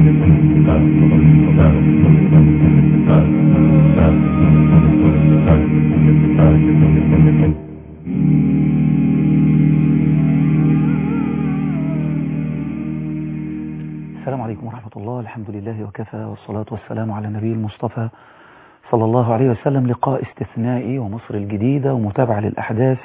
السلام عليكم ورحمة الله الحمد لله وكفى والصلاة والسلام على النبي المصطفى صلى الله عليه وسلم لقاء استثنائي ومصر الجديدة ومتابعة للأحداث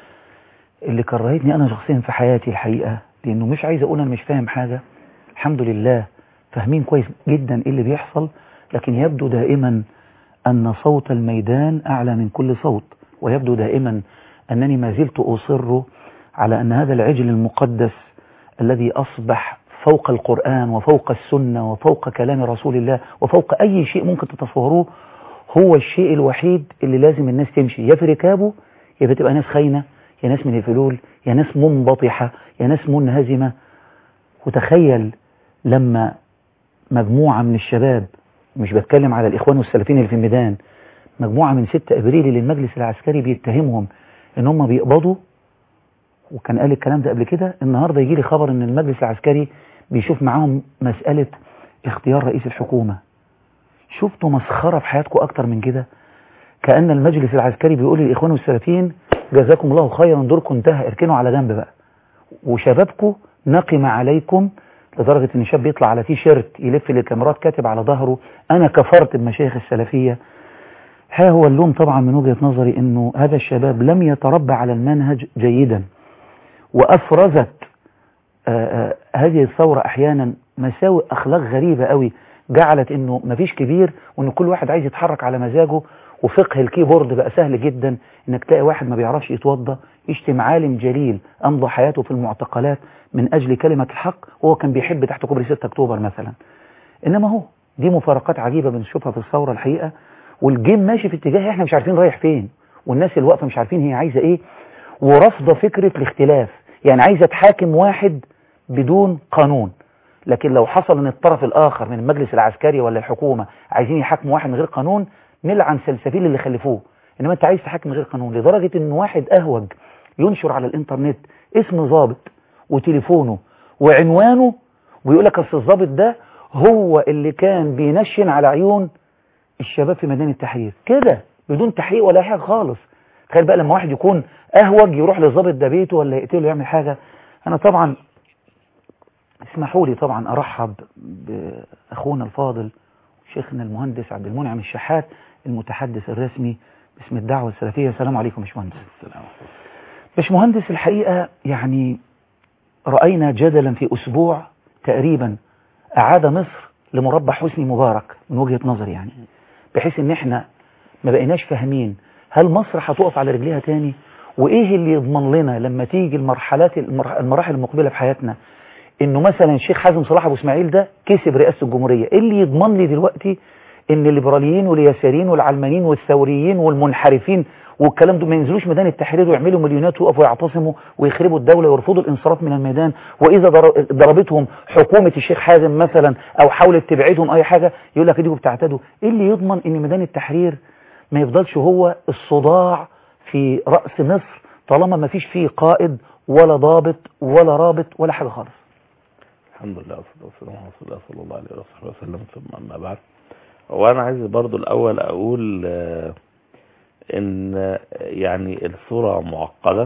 اللي كرهتني أنا شخصيا في حياتي الحقيقة لأنه مش عايز أقول أنا مش فاهم حاجة الحمد لله فاهمين كويس جدا إيه اللي بيحصل لكن يبدو دائما أن صوت الميدان أعلى من كل صوت ويبدو دائما أنني ما زلت أصر على أن هذا العجل المقدس الذي أصبح فوق القرآن وفوق السنة وفوق كلام رسول الله وفوق أي شيء ممكن تتصوروه هو الشيء الوحيد اللي لازم الناس تمشي يا في ركابه يا بتبقى ناس خاينة يا ناس من الفلول يا ناس منبطحة يا ناس منهزمة وتخيل لما مجموعة من الشباب مش بتكلم على الإخوان والسلفيين اللي في الميدان مجموعة من 6 أبريل اللي المجلس العسكري بيتهمهم إن هم بيقبضوا وكان قال الكلام ده قبل كده النهاردة يجي لي خبر إن المجلس العسكري بيشوف معاهم مسألة اختيار رئيس الحكومة شفتوا مسخرة في حياتكم أكتر من كده كأن المجلس العسكري بيقول للإخوان والسلفيين جزاكم الله خيرا دوركم انتهى اركنوا على جنب بقى وشبابكم نقم عليكم لدرجة ان شاب يطلع على تي شيرت يلف للكاميرات كاتب على ظهره انا كفرت بمشايخ السلفية ها هو اللوم طبعا من وجهة نظري انه هذا الشباب لم يتربى على المنهج جيدا وافرزت آآ آآ هذه الثورة احيانا مساوئ اخلاق غريبة قوي جعلت انه مفيش كبير وان كل واحد عايز يتحرك على مزاجه وفقه الكيبورد بقى سهل جدا انك تلاقي واحد ما بيعرفش يتوضى يشتم عالم جليل امضى حياته في المعتقلات من اجل كلمة الحق وهو كان بيحب تحت كوبري 6 اكتوبر مثلا انما هو دي مفارقات عجيبة بنشوفها في الثورة الحقيقة والجيم ماشي في اتجاه احنا مش عارفين رايح فين والناس اللي واقفه مش عارفين هي عايزة ايه ورافضة فكرة الاختلاف يعني عايزة تحاكم واحد بدون قانون لكن لو حصل ان الطرف الاخر من المجلس العسكري ولا الحكومة عايزين يحاكموا واحد من غير قانون نلعن سلسبيل اللي خلفوه انما انت عايز تحاكم من غير قانون لدرجة ان واحد اهوج ينشر على الانترنت اسم ضابط وتليفونه وعنوانه ويقول لك اصل الضابط ده هو اللي كان بينشن على عيون الشباب في ميدان التحرير كده بدون تحقيق ولا حاجه خالص تخيل بقى لما واحد يكون اهوج يروح للضابط ده بيته ولا يقتله يعمل حاجه انا طبعا اسمحوا لي طبعا ارحب باخونا الفاضل شيخنا المهندس عبد المنعم الشحات المتحدث الرسمي باسم الدعوه السلفيه السلام عليكم يا باشمهندس السلام باشمهندس الحقيقه يعني راينا جدلا في اسبوع تقريبا اعاد مصر لمربع حسني مبارك من وجهه نظري يعني بحيث ان احنا ما بقيناش فاهمين هل مصر هتقف على رجليها تاني وايه اللي يضمن لنا لما تيجي المرحلات المراحل المقبله في حياتنا انه مثلا الشيخ حازم صلاح ابو اسماعيل ده كسب رئاسه الجمهوريه ايه اللي يضمن لي دلوقتي ان الليبراليين واليساريين والعلمانيين والثوريين والمنحرفين والكلام ده ما ينزلوش ميدان التحرير ويعملوا مليونات ويقفوا يعتصموا ويخربوا الدولة ويرفضوا الانصراف من الميدان وإذا ضربتهم حكومة الشيخ حازم مثلا أو حاولت تبعدهم أي حاجة يقول لك دي بتعتدوا إيه اللي يضمن إن ميدان التحرير ما يفضلش هو الصداع في رأس مصر طالما ما فيش فيه قائد ولا ضابط ولا رابط ولا حاجة خالص الحمد لله والصلاة والسلام على رسول الله صلى الله عليه وصحبه وسلم ثم أما بعد وأنا عايز برضو الأول أقول آه ان يعني الصورة معقدة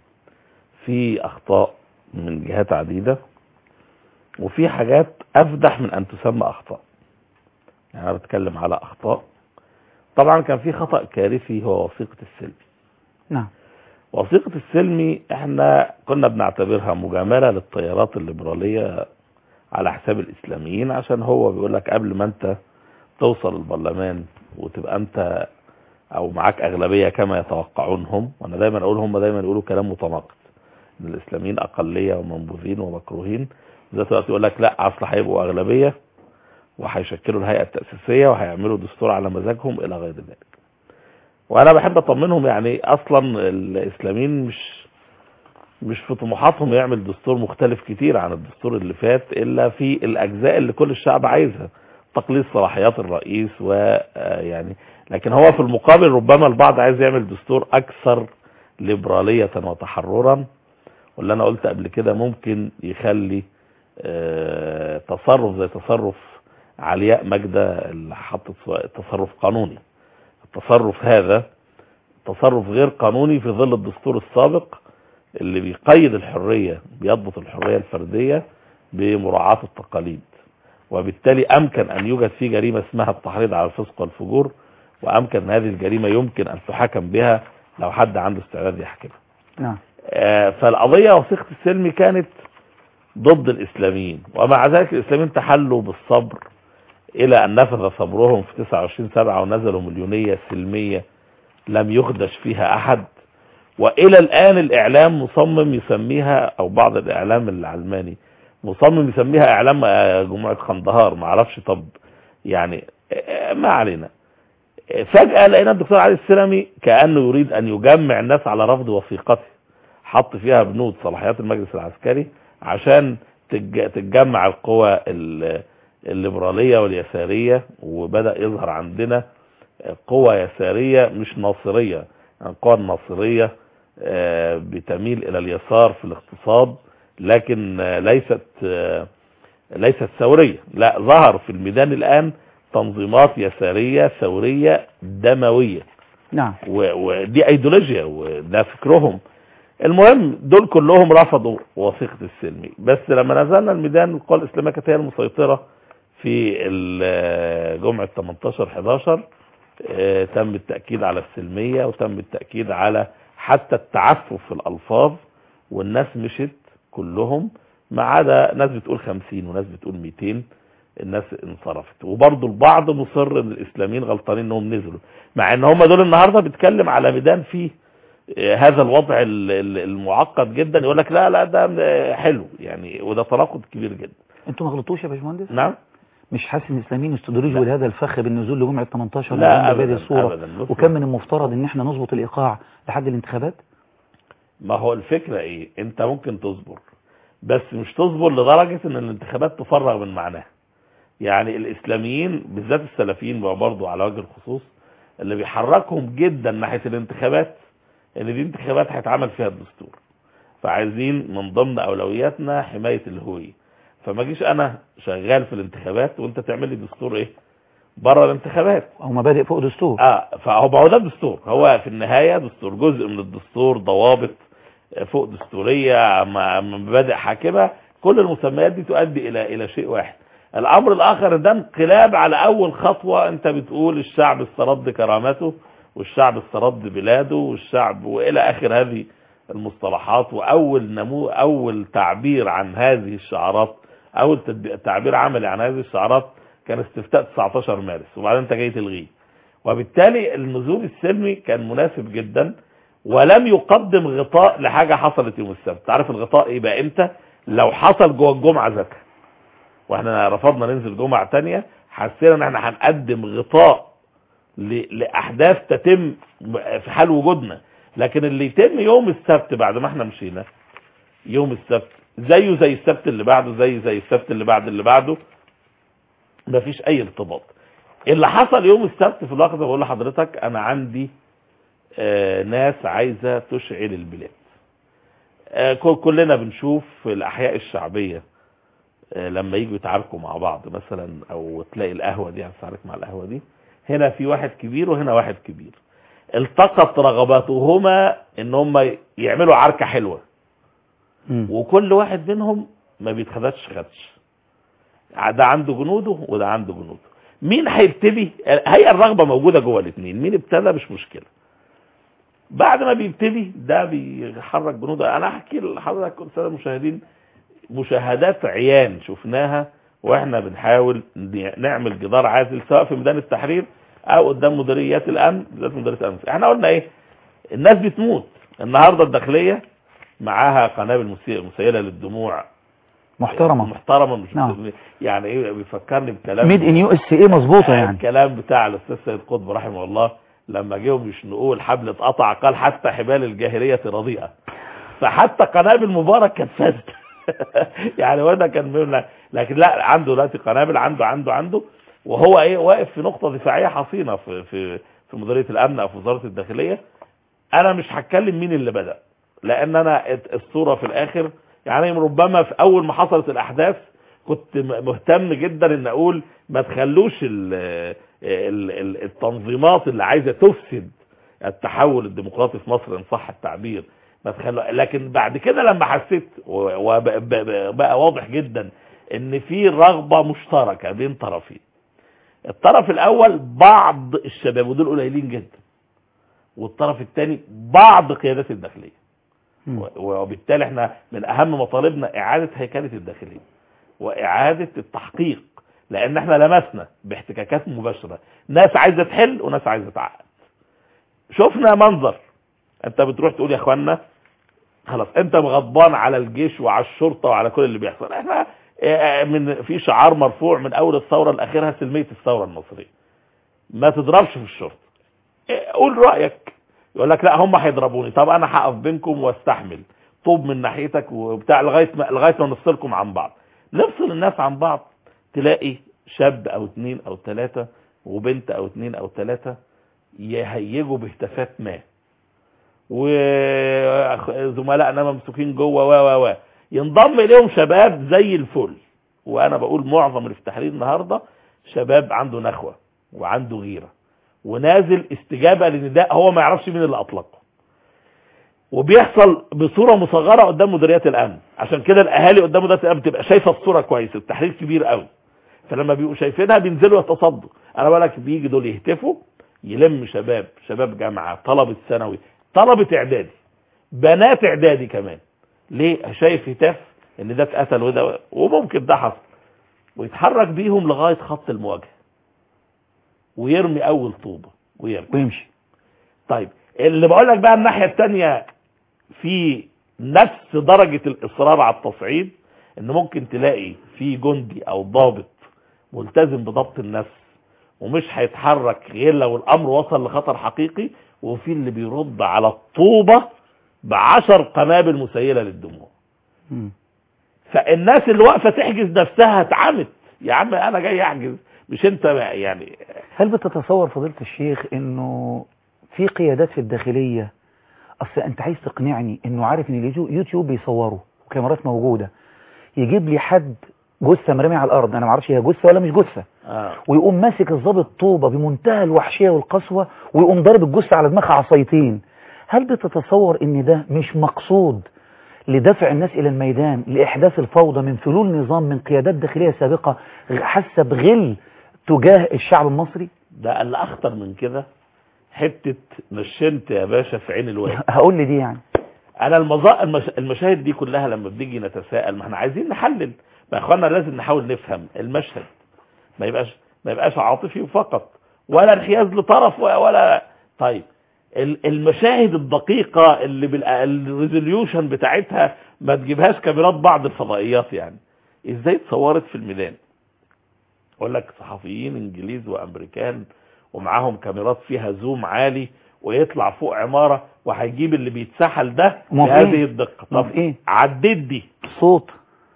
في اخطاء من جهات عديدة وفي حاجات افدح من ان تسمى اخطاء يعني انا بتكلم على اخطاء طبعا كان في خطأ كارثي هو وثيقة السلمي نعم وثيقة السلمي احنا كنا بنعتبرها مجاملة للتيارات الليبرالية على حساب الاسلاميين عشان هو بيقول لك قبل ما انت توصل البرلمان وتبقى انت او معاك اغلبية كما يتوقعون هم وانا دايما اقول هم دايما يقولوا كلام متناقض ان الاسلاميين اقلية ومنبوذين ومكروهين ذات الوقت يقول لك لا اصل هيبقوا اغلبية وهيشكلوا الهيئة التأسيسية وهيعملوا دستور على مزاجهم الى غير ذلك وانا بحب اطمنهم يعني اصلا الاسلاميين مش مش في طموحاتهم يعمل دستور مختلف كتير عن الدستور اللي فات الا في الاجزاء اللي كل الشعب عايزها تقليص صلاحيات الرئيس ويعني لكن هو في المقابل ربما البعض عايز يعمل دستور اكثر ليبرالية وتحررا واللي انا قلت قبل كده ممكن يخلي آه، تصرف زي تصرف علياء مجدة اللي حطت تصرف قانوني التصرف هذا تصرف غير قانوني في ظل الدستور السابق اللي بيقيد الحرية بيضبط الحرية الفردية بمراعاة التقاليد وبالتالي أمكن أن يوجد فيه جريمة اسمها التحريض على الفسق والفجور وأمكن أن هذه الجريمة يمكن أن تحكم بها لو حد عنده استعداد يحكمها نعم آه، فالقضية وثيقة السلمي كانت ضد الإسلاميين ومع ذلك الإسلاميين تحلوا بالصبر إلى أن نفذ صبرهم في 29 سبعة ونزلوا مليونية سلمية لم يخدش فيها أحد وإلى الآن الإعلام مصمم يسميها أو بعض الإعلام العلماني مصمم يسميها إعلام آه، جمعة خندهار ما اعرفش طب يعني آه، ما علينا آه، فجأة لقينا الدكتور علي السلمي كأنه يريد أن يجمع الناس على رفض وثيقته حط فيها بنود صلاحيات المجلس العسكري عشان تتج- تتجمع القوى ال- الليبرالية واليسارية وبدأ يظهر عندنا قوى يسارية مش ناصرية يعني القوى الناصرية آه، بتميل إلى اليسار في الاقتصاد لكن آه، ليست آه، ليست ثورية لا ظهر في الميدان الآن تنظيمات يسارية ثورية دموية نعم و- ودي ايديولوجيا وده فكرهم المهم دول كلهم رفضوا وثيقة السلمي بس لما نزلنا الميدان القوى الإسلامية كانت هي المسيطرة في ال- جمعة 18 11 آه، تم التأكيد على السلمية وتم التأكيد على حتى التعفف في الألفاظ والناس مشت كلهم ما عدا ناس بتقول 50 وناس بتقول 200 الناس انصرفت وبرضه البعض مصر ان الاسلاميين غلطانين انهم نزلوا مع ان هم دول النهارده بيتكلم على ميدان فيه آه، هذا الوضع ال- ال- المعقد جدا يقول لك لا لا ده آه، حلو يعني وده تناقض كبير جدا انتوا ما غلطوش يا باشمهندس نعم مش حاسس ان الاسلاميين استدرجوا لا. لهذا الفخ بالنزول لجمعة 18 لا نوفمبر بهذه ابدا الصورة ابدا بص- وكان من المفترض ان احنا نظبط الايقاع لحد الانتخابات ما هو الفكرة ايه انت ممكن تصبر بس مش تصبر لدرجة ان الانتخابات تفرغ من معناها يعني الاسلاميين بالذات السلفيين بقى برضو على وجه الخصوص اللي بيحركهم جدا ناحية الانتخابات ان دي انتخابات هيتعمل فيها الدستور فعايزين من ضمن اولوياتنا حماية الهوية فما جيش انا شغال في الانتخابات وانت تعمل لي دستور ايه بره الانتخابات او مبادئ فوق دستور اه فهو ما هو ده الدستور هو في النهاية دستور جزء من الدستور ضوابط فوق دستورية مع- مبادئ حاكمة كل المسميات دي تؤدي الى الى شيء واحد الامر الاخر ده انقلاب على اول خطوة انت بتقول الشعب استرد كرامته والشعب استرد بلاده والشعب والى اخر هذه المصطلحات واول نمو اول تعبير عن هذه الشعارات اول تدبي- تعبير عملي عن هذه الشعارات كان استفتاء 19 مارس وبعدين انت جاي تلغيه وبالتالي النزول السلمي كان مناسب جدا ولم يقدم غطاء لحاجة حصلت يوم السبت تعرف الغطاء ايه بقى امتى لو حصل جوه الجمعة ذاتها واحنا رفضنا ننزل جمعة تانية حسينا ان احنا هنقدم غطاء ل- لاحداث تتم في حال وجودنا لكن اللي يتم يوم السبت بعد ما احنا مشينا يوم السبت زيه زي السبت اللي بعده زي زي السبت اللي بعد اللي بعده مفيش اي ارتباط اللي حصل يوم السبت في الوقت ده بقول لحضرتك انا عندي آه، ناس عايزة تشعل البلاد آه، كل- كلنا بنشوف في الاحياء الشعبية آه، لما يجوا يتعاركوا مع بعض مثلا او تلاقي القهوة دي هتتعارك مع القهوة دي هنا في واحد كبير وهنا واحد كبير التقت رغباتهما ان هم يعملوا عركة حلوة مم. وكل واحد منهم ما بيتخدش خدش ده عنده جنوده وده عنده جنوده مين هيبتدي هي الرغبة موجودة جوه الاثنين مين ابتدى مش مشكلة بعد ما بيبتدي ده بيحرك جنوده انا احكي لحضرتك كل سنه المشاهدين مشاهدات عيان شفناها واحنا بنحاول نعمل جدار عازل سواء في ميدان التحرير او قدام مديريات الامن بالذات مديريه الامن احنا قلنا ايه الناس بتموت النهارده الداخليه معاها قنابل مسي- مسيله للدموع محترمة محترمه مش نعم. يعني ايه بيفكرني بكلام ميد ان يو اس ايه مظبوطة يعني الكلام بتاع الاستاذ سيد قطب رحمه الله لما جيهم يشنقوه الحبل اتقطع قال حتى حبال الجاهليه رديئه فحتى قنابل مبارك كانت فاسده يعني هو ده كان مهم لكن لا عنده دلوقتي قنابل عنده عنده عنده وهو ايه واقف في نقطه دفاعيه حصينه في في في مديريه الامن او في وزاره الداخليه انا مش هتكلم مين اللي بدا لان انا الصوره في الاخر يعني ربما في اول ما حصلت الاحداث كنت م- مهتم جدا ان اقول ما تخلوش ال ال ال التنظيمات اللي عايزه تفسد التحول الديمقراطي في مصر ان صح التعبير ما تخلو لكن بعد كده لما حسيت وبقى واضح جدا ان في رغبه مشتركه بين طرفين الطرف الاول بعض الشباب ودول قليلين جدا والطرف الثاني بعض قيادات الداخليه مم. و- وبالتالي احنا من اهم مطالبنا اعاده هيكله الداخليه واعاده التحقيق لان احنا لمسنا باحتكاكات مباشره ناس عايزه تحل وناس عايزه تعقد شفنا منظر انت بتروح تقول يا اخوانا خلاص انت غضبان على الجيش وعلى الشرطه وعلى كل اللي بيحصل احنا اه، من في شعار مرفوع من اول الثوره لاخرها سلميه الثوره المصريه ما تضربش في الشرطه اه، قول رايك يقول لك لا هم هيضربوني طب انا هقف بينكم واستحمل طوب من ناحيتك وبتاع لغايه ما لغايه ما نفصلكم عن بعض نفصل الناس عن بعض تلاقي شاب او اتنين او تلاتة وبنت او اتنين او تلاتة يهيجوا بهتافات ما وزملائنا ممسوكين جوه و و و ينضم اليهم شباب زي الفل وانا بقول معظم اللي في التحرير النهارده شباب عنده نخوه وعنده غيره ونازل استجابه لنداء هو ما يعرفش مين اللي اطلقه وبيحصل بصوره مصغره قدام مديريات الامن عشان كده الاهالي قدام مديريات الامن تبقى شايفه الصوره كويس التحرير كبير قوي فلما بيبقوا شايفينها بينزلوا يتصدوا انا بقول لك بيجي دول يهتفوا يلم شباب شباب جامعه طلبه ثانوي طلبه اعدادي بنات اعدادي كمان ليه شايف هتاف ان ده اتقتل وده وممكن ده حصل ويتحرك بيهم لغايه خط المواجهه ويرمي اول طوبه ويرمي ويمشي طيب اللي بقول لك بقى الناحيه الثانيه في نفس درجه الاصرار على التصعيد ان ممكن تلاقي في جندي او ضابط ملتزم بضبط النفس ومش هيتحرك غير لو الامر وصل لخطر حقيقي وفي اللي بيرد على الطوبه بعشر قنابل مسيله للدموع مم. فالناس اللي واقفه تحجز نفسها اتعمت يا عم انا جاي احجز مش انت بقى يعني هل بتتصور فضيلة الشيخ انه في قيادات في الداخلية اصل انت عايز تقنعني انه عارف ان اليوتيوب بيصوروا وكاميرات موجودة يجيب لي حد جثة مرمية على الارض انا معرفش هي جثة ولا مش جثة آه. ويقوم ماسك الضابط طوبة بمنتهى الوحشية والقسوة ويقوم ضارب الجثة على دماغها عصايتين هل بتتصور ان ده مش مقصود لدفع الناس الى الميدان لاحداث الفوضى من فلول نظام من قيادات داخلية سابقة حاسة بغل تجاه الشعب المصري ده اللي اخطر من كده حته نشنت يا باشا في عين الواد هقول لي دي يعني انا المظا... المش... المشاهد دي كلها لما بنيجي نتساءل ما احنا عايزين نحلل ما يا اخوانا لازم نحاول نفهم المشهد ما يبقاش ما يبقاش عاطفي فقط ولا انحياز لطرف و- ولا طيب ال- المشاهد الدقيقة اللي بالريزوليوشن بتاعتها ما تجيبهاش كاميرات بعض الفضائيات يعني ازاي اتصورت في الميدان اقول لك صحفيين انجليز وامريكان ومعاهم كاميرات فيها زوم عالي ويطلع فوق عمارة وهيجيب اللي بيتسحل ده موافقين. بهذه الدقة طب موافقين. عديت دي صوت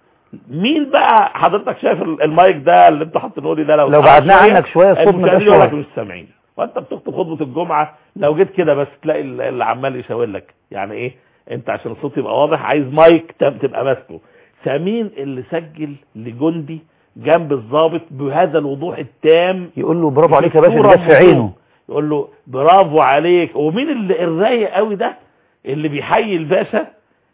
مين بقى حضرتك شايف ال- المايك ده اللي انت حاطه لي ده لو لو اتعرض بعدناه عنك شوية الصوت ما المشاهدين يبقاش يقول لك واضح. مش سامعين وانت بتخطب خطبه الجمعه لو جيت كده بس تلاقي ال- اللي عمال يشاور لك يعني ايه انت عشان الصوت يبقى واضح عايز مايك تم- تبقى ماسكه فمين اللي سجل لجندي جنب الضابط بهذا الوضوح التام يقول له برافو عليك يا باشا الصورة اللي جت في مظلوم. عينه يقول له برافو عليك ومين اللي الرايق قوي ده اللي بيحيي الباشا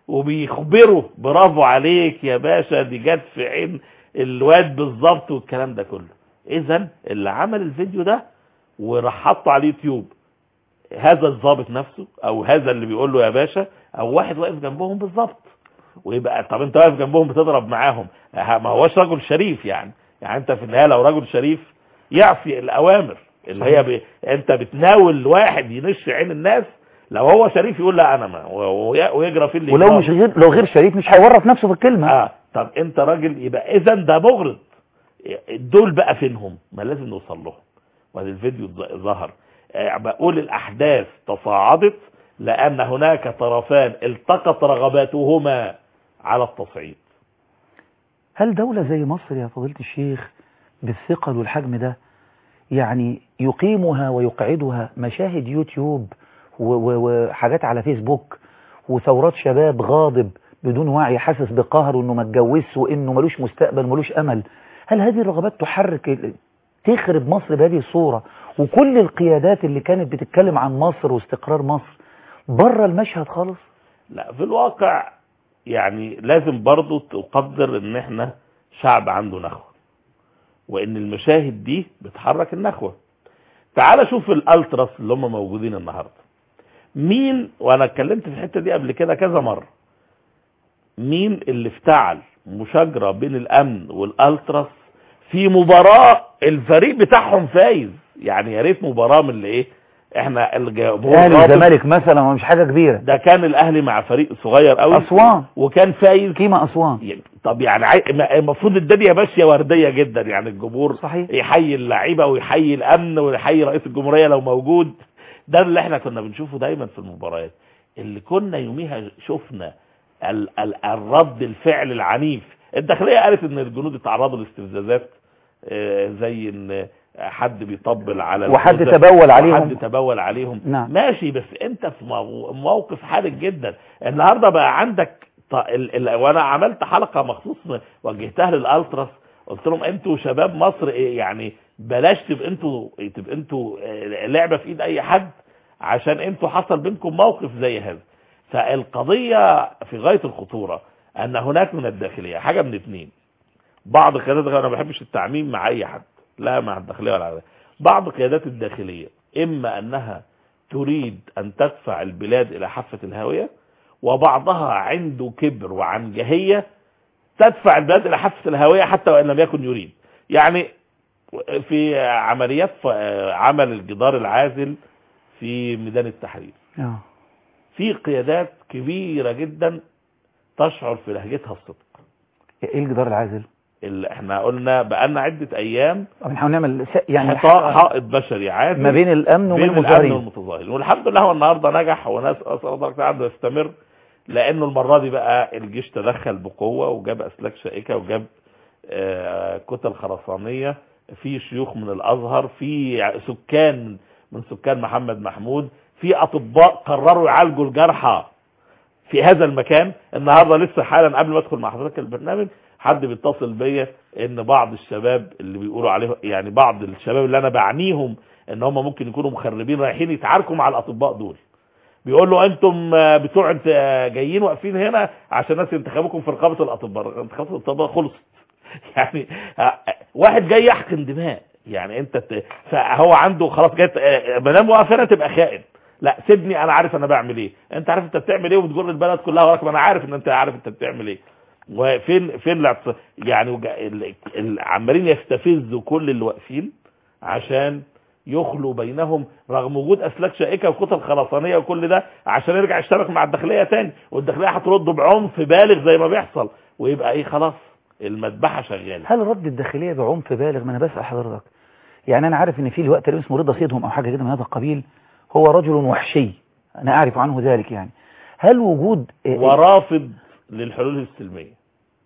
وبيخبره برافو عليك يا باشا دي جت في عين الواد بالظبط والكلام ده كله اذا اللي عمل الفيديو ده وراح حطه على اليوتيوب هذا الضابط نفسه او هذا اللي بيقول له يا باشا او واحد واقف جنبهم بالظبط ويبقى طب انت واقف جنبهم بتضرب معاهم ها- ما هوش رجل شريف يعني يعني انت في النهايه لو رجل شريف يعصي الاوامر اللي هي ب... انت بتناول واحد ينش عين الناس لو هو شريف يقول لا انا ما و- وي- ويجرى فيه اللي ولو يجرى. مش غير لو غير شريف مش هيورط نفسه في الكلمة اه طب انت راجل يبقى اذا ده مغرض دول بقى فينهم ما لازم نوصل لهم وهذا الفيديو ظ- ظهر آه، بقول الاحداث تصاعدت لان هناك طرفان التقت رغباتهما على التصعيد هل دولة زي مصر يا فضيلة الشيخ بالثقل والحجم ده يعني يقيمها ويقعدها مشاهد يوتيوب و- و- وحاجات على فيسبوك وثورات شباب غاضب بدون وعي حاسس بقهر وانه ما اتجوزش وانه ملوش مستقبل وملوش امل هل هذه الرغبات تحرك ال- تخرب مصر بهذه الصورة وكل القيادات اللي كانت بتتكلم عن مصر واستقرار مصر بره المشهد خالص لا في الواقع يعني لازم برضو تقدر ان احنا شعب عنده نخوة وان المشاهد دي بتحرك النخوة تعال شوف الالتراس اللي هم موجودين النهاردة مين وانا اتكلمت في الحتة دي قبل كده كذا مرة مين اللي افتعل مشاجرة بين الامن والالتراس في مباراة الفريق بتاعهم فايز يعني يا ريت مباراة من اللي ايه احنا الجمهور اهلي غاضب. الزمالك مثلا هو مش حاجة كبيرة ده كان الاهلي مع فريق صغير قوي اسوان وكان فايز قيمة اسوان يعني- طب يعني عاي- ما- المفروض الدنيا ماشيه ورديه جدا يعني الجمهور صحيح يحيي اللعيبه ويحيي الامن ويحيي رئيس الجمهوريه لو موجود ده اللي احنا كنا بنشوفه دايما في المباريات اللي كنا يوميها شفنا ال ال الرد الفعل العنيف الداخليه قالت ان الجنود اتعرضوا لاستفزازات آه، زي ان حد بيطبل على وحد الخزف، تبول عليهم. وحد تبول عليهم نعم. ماشي بس انت في مو- موقف حرج جدا النهارده بقى عندك ط- ال ال وانا عملت حلقه مخصوص وجهتها للالتراس قلت لهم انتوا شباب مصر ايه يعني بلاش تبقى انتوا تبقى انتوا آه، لعبه في ايد اي حد عشان انتوا حصل بينكم موقف زي هذا فالقضيه في غايه الخطوره ان هناك من الداخليه حاجه من اتنين بعض قيادات انا ما بحبش التعميم مع اي حد لا مع الداخليه ولا غيرها بعض قيادات الداخليه اما انها تريد ان تدفع البلاد الى حافه الهاويه وبعضها عنده كبر وعنجهيه تدفع البلاد الى حافه الهاويه حتى وان لم يكن يريد يعني في عمليات ف- عمل الجدار العازل في ميدان التحرير آه. في قيادات كبيره جدا تشعر في لهجتها الصدق ايه الجدار العازل اللي احنا قلنا بقالنا عده ايام طب نحاول نعمل س- يعني حيطان حائط بشري عادي ما بين الامن وبين بين الامن المظاهرين والمتظاهرين والحمد لله هو النهارده نجح وناس اسال الله تعالى عنده يستمر لانه المره دي بقى الجيش تدخل بقوه وجاب اسلاك شائكه وجاب آه، كتل خرسانيه في شيوخ من الازهر في سكان من سكان محمد محمود في اطباء قرروا يعالجوا الجرحى في هذا المكان النهارده لسه حالا قبل ما ادخل مع حضرتك البرنامج حد بيتصل بيا ان بعض الشباب اللي بيقولوا عليه يعني بعض الشباب اللي انا بعنيهم ان هم ممكن يكونوا مخربين رايحين يتعاركوا مع الاطباء دول بيقول له انتم آه، بتوع انت آه، جايين واقفين هنا عشان ناس انتخابكم في رقابه الاطباء انتخابات الاطباء خلصت يعني آه، واحد جاي يحقن دماء يعني انت ت... فهو عنده خلاص جت ما دام واقف هنا تبقى خائن لا سيبني انا عارف انا بعمل ايه انت عارف انت بتعمل ايه وبتجر البلد كلها وراك ما انا عارف ان انت عارف انت بتعمل ايه وفين فين الاعتص- يعني وج- ال- ال- عمالين يستفزوا كل اللي واقفين عشان يخلوا بينهم رغم وجود اسلاك شائكه وكتل خرسانيه وكل ده عشان يرجع يشتبك مع الداخليه تاني والداخليه هترد بعنف بالغ زي ما بيحصل ويبقى ايه خلاص المذبحه شغاله هل رد الداخلية بعنف بالغ ما انا بسأل حضرتك يعني انا عارف ان في الوقت اللي اسمه رضا سيدهم او حاجة كده من هذا القبيل هو رجل وحشي انا اعرف عنه ذلك يعني هل وجود آه، ورافض للحلول السلميه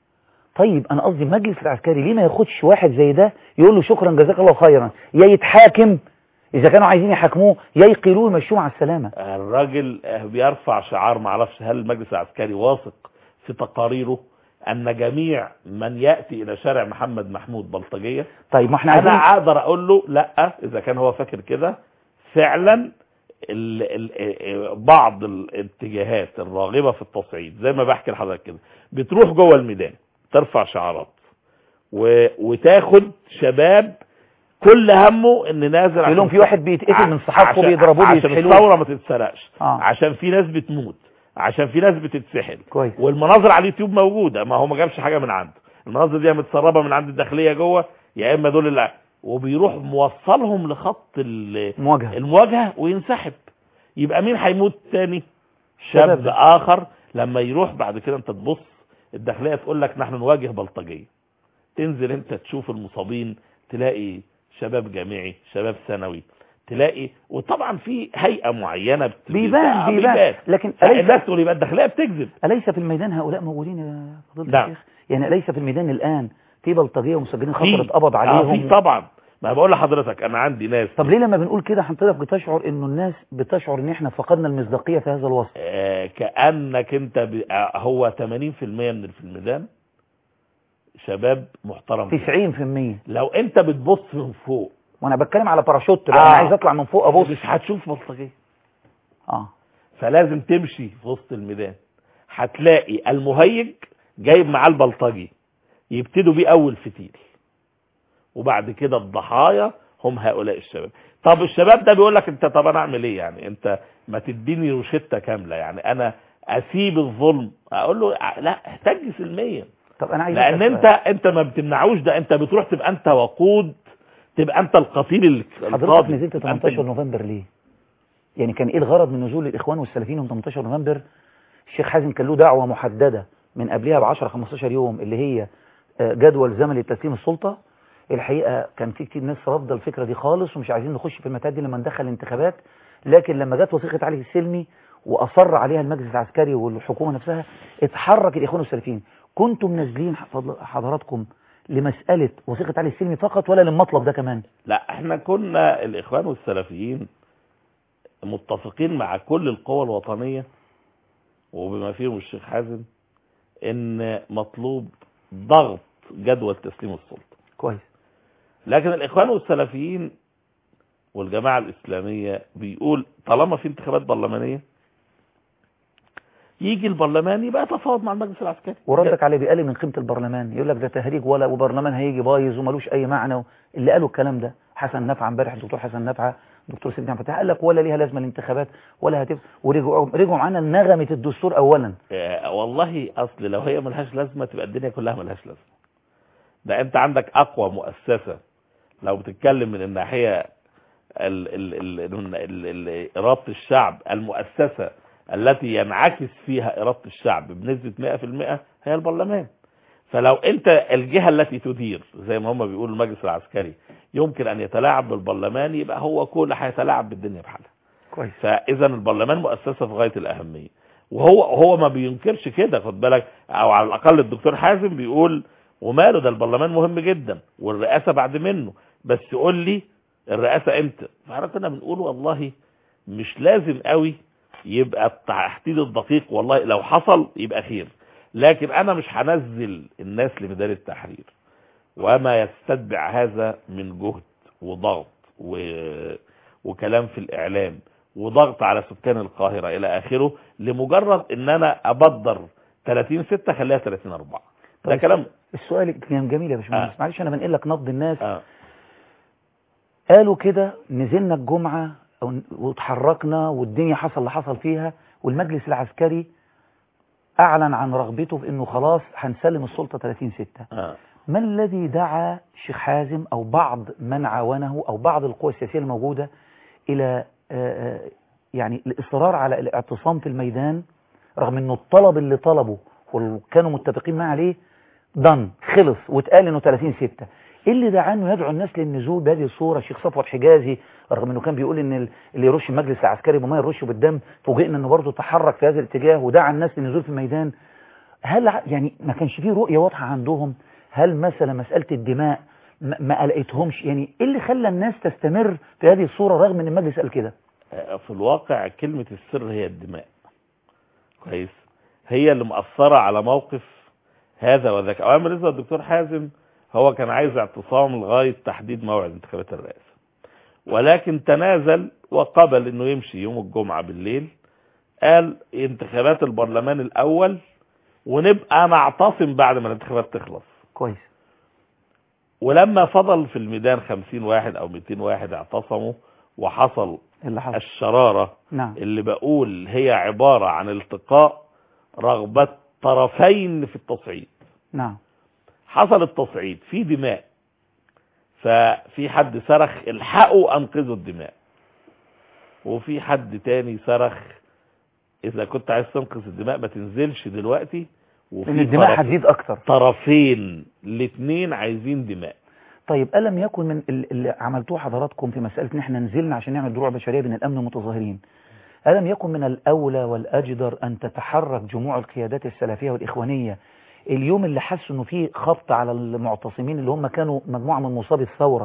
طيب انا قصدي المجلس العسكري ليه ما ياخدش واحد زي ده يقول له شكرا جزاك الله خيرا يا يتحاكم اذا كانوا عايزين يحاكموه يا يقيلوه ويمشوه مع السلامة الراجل بيرفع شعار ما اعرفش هل المجلس العسكري واثق في تقاريره ان جميع من ياتي الى شارع محمد محمود بلطجيه طيب ما احنا انا عايزين اقدر اقول له لا اذا كان هو فاكر كده فعلا ال ال بعض الاتجاهات الراغبه في التصعيد زي ما بحكي لحضرتك كده بتروح جوه الميدان ترفع شعارات و... وتاخد شباب كل همه ان نازل يقول لهم عشان- في واحد بيتقتل من صحابكم عشان- بيضربوه عشان بيسحلوه الثوره ما تتسرقش آه. عشان في ناس بتموت عشان في ناس بتتسحل كويس والمناظر على اليوتيوب موجوده ما هو ما جابش حاجه من عنده المناظر دي متسربه من عند الداخليه جوه يا اما دول اللي وبيروح موصلهم لخط ال- مواجهة المواجهه وينسحب يبقى مين هيموت تاني شاب شباب. اخر لما يروح بعد كده انت تبص الداخليه تقول لك نحن نواجه بلطجيه تنزل انت تشوف المصابين تلاقي شباب جامعي شباب ثانوي تلاقي وطبعا في هيئه معينه بت- بيبان آه، بيبان لكن لا، أليس, الناس تقول يبقى الداخليه بتكذب أليس في الميدان هؤلاء موجودين يا فضيلة نعم. الشيخ يعني أليس في الميدان الآن في بلطجية ومسجلين في خطر اتقبض آه، عليهم في طبعا ما بقول لحضرتك انا عندي ناس طب ليه لما بنقول كده حضرتك بتشعر انه الناس بتشعر ان احنا فقدنا المصداقيه في هذا الوصف آه كانك انت ب... آه هو 80% من اللي في الميدان شباب محترم 90% لو انت بتبص من فوق وانا بتكلم على باراشوت بقى آه. انا عايز اطلع من فوق ابص مش هتشوف بلطجيه اه فلازم تمشي في وسط الميدان هتلاقي المهيج جايب معاه البلطجي يبتدوا بيه اول فتيل وبعد كده الضحايا هم هؤلاء الشباب طب الشباب ده بيقول لك انت طب انا اعمل ايه يعني انت ما تديني روشته كامله يعني انا اسيب الظلم اقول له لا احتاج سلميا طب انا عايز لان أسأل انت انت ما بتمنعوش ده انت بتروح تبقى انت وقود تبقى انت القتيل ال- حضرتك القاضي نزلت تبقى أنت 18 نوفمبر ليه يعني كان ايه الغرض من نزول الاخوان والسلفيين يوم 18 نوفمبر الشيخ حازم كان له دعوه محدده من قبلها ب 10 15 يوم اللي هي آه، جدول زمني لتسليم السلطه الحقيقه كان في كتير ناس رافضه الفكره دي خالص ومش عايزين نخش في المتاهات دي لما ندخل الانتخابات لكن لما جت وثيقه علي السلمي واصر عليها المجلس العسكري والحكومه نفسها اتحرك الاخوان والسلفيين كنتم نازلين فضل- حضراتكم لمساله وثيقه علي السلمي فقط ولا للمطلب ده كمان لا احنا كنا الاخوان والسلفيين متفقين مع كل القوى الوطنية وبما فيهم الشيخ حازم ان مطلوب ضغط جدول تسليم السلطة كويس لكن الاخوان والسلفيين والجماعة الاسلامية بيقول طالما في انتخابات برلمانية يجي البرلمان يبقى يتفاوض مع المجلس العسكري وردك عليه بيقلل من قيمة البرلمان يقول لك ده تهريج ولا وبرلمان هيجي بايظ وملوش أي معنى اللي قالوا الكلام ده حسن نفعه امبارح الدكتور حسن نفعه دكتور سيدنا عبد الفتاح قال لك ولا ليها لازمة الانتخابات ولا هتف ورجعوا رجعوا معانا لنغمة الدستور أولا آه، والله اصل لو هي ملهاش لازمه تبقى الدنيا كلها ملهاش لازمه ده انت عندك اقوى مؤسسه لو بتتكلم من الناحيه ال ال ال ال ال ال اراده الشعب المؤسسه التي ينعكس فيها اراده الشعب بنسبه 100% هي البرلمان فلو انت الجهه التي تدير زي ما هم بيقولوا المجلس العسكري يمكن ان يتلاعب بالبرلمان يبقى هو كله هيتلاعب بالدنيا بحالها كويس فاذا البرلمان مؤسسه في غايه الاهميه وهو هو ما بينكرش كده خد بالك او على الاقل الدكتور حازم بيقول وماله ده البرلمان مهم جدا والرئاسه بعد منه بس قول لي الرئاسه امتى فاحنا كنا بنقول والله مش لازم قوي يبقى التحديد الدقيق والله لو حصل يبقى خير لكن انا مش هنزل الناس لميدان التحرير وما يستتبع هذا من جهد وضغط و... وكلام في الاعلام وضغط على سكان القاهرة الى اخره لمجرد ان انا ابدر 30 6 خليها 30 4 ده طيب. كلام السؤال كان جميل يا باشمهندس آه. معلش أنا بنقل لك نبض الناس آه. قالوا كده نزلنا الجمعة أو واتحركنا والدنيا حصل اللي حصل فيها والمجلس العسكري أعلن عن رغبته في أنه خلاص هنسلم السلطة 30 6 آه. ما الذي دعا الشيخ حازم أو بعض من عاونه أو بعض القوى السياسية الموجودة إلى آه، آه، يعني الإصرار على الاعتصام في الميدان رغم أنه الطلب اللي طلبه وكانوا متفقين معه عليه ضن خلص واتقال انه 30 6 ايه اللي دعاه انه يدعو الناس للنزول بهذه الصوره الشيخ صفوت حجازي رغم انه كان بيقول ان ال- اللي يرش المجلس العسكري بما يرشه بالدم فوجئنا انه برضه تحرك في هذا الاتجاه ودعا الناس للنزول في الميدان هل ع- يعني ما كانش فيه رؤيه واضحه عندهم هل مثلا مساله الدماء ما ما قلقتهمش يعني ايه اللي خلى الناس تستمر في هذه الصوره رغم ان المجلس قال كده آه، في الواقع كلمة السر هي الدماء كويس هي اللي مأثرة على موقف هذا وذاك اولا بالنسبة للدكتور حازم هو كان عايز اعتصام لغاية تحديد موعد انتخابات الرئاسة ولكن تنازل وقبل انه يمشي يوم الجمعة بالليل قال انتخابات البرلمان الاول ونبقى نعتصم بعد ما الانتخابات تخلص كويس ولما فضل في الميدان 50 واحد او 200 واحد اعتصموا وحصل إيه اللي حصل الشرارة نعم اللي بقول هي عبارة عن التقاء رغبة طرفين في التصعيد نعم حصل التصعيد في دماء ففي حد صرخ الحقوا انقذوا الدماء وفي حد تاني صرخ اذا كنت عايز تنقذ الدماء ما تنزلش دلوقتي وفي لان الدماء طرف- هتزيد اكتر طرفين الاثنين عايزين دماء طيب ألم يكن من ال- اللي عملتوه حضراتكم في مسألة إن إحنا نزلنا عشان نعمل دروع بشرية بين الأمن والمتظاهرين ألم يكن من الأولى والأجدر أن تتحرك جموع القيادات السلفية والإخوانية اليوم اللي حسوا إنه في خبط على المعتصمين اللي هم كانوا مجموعة من مصابي الثورة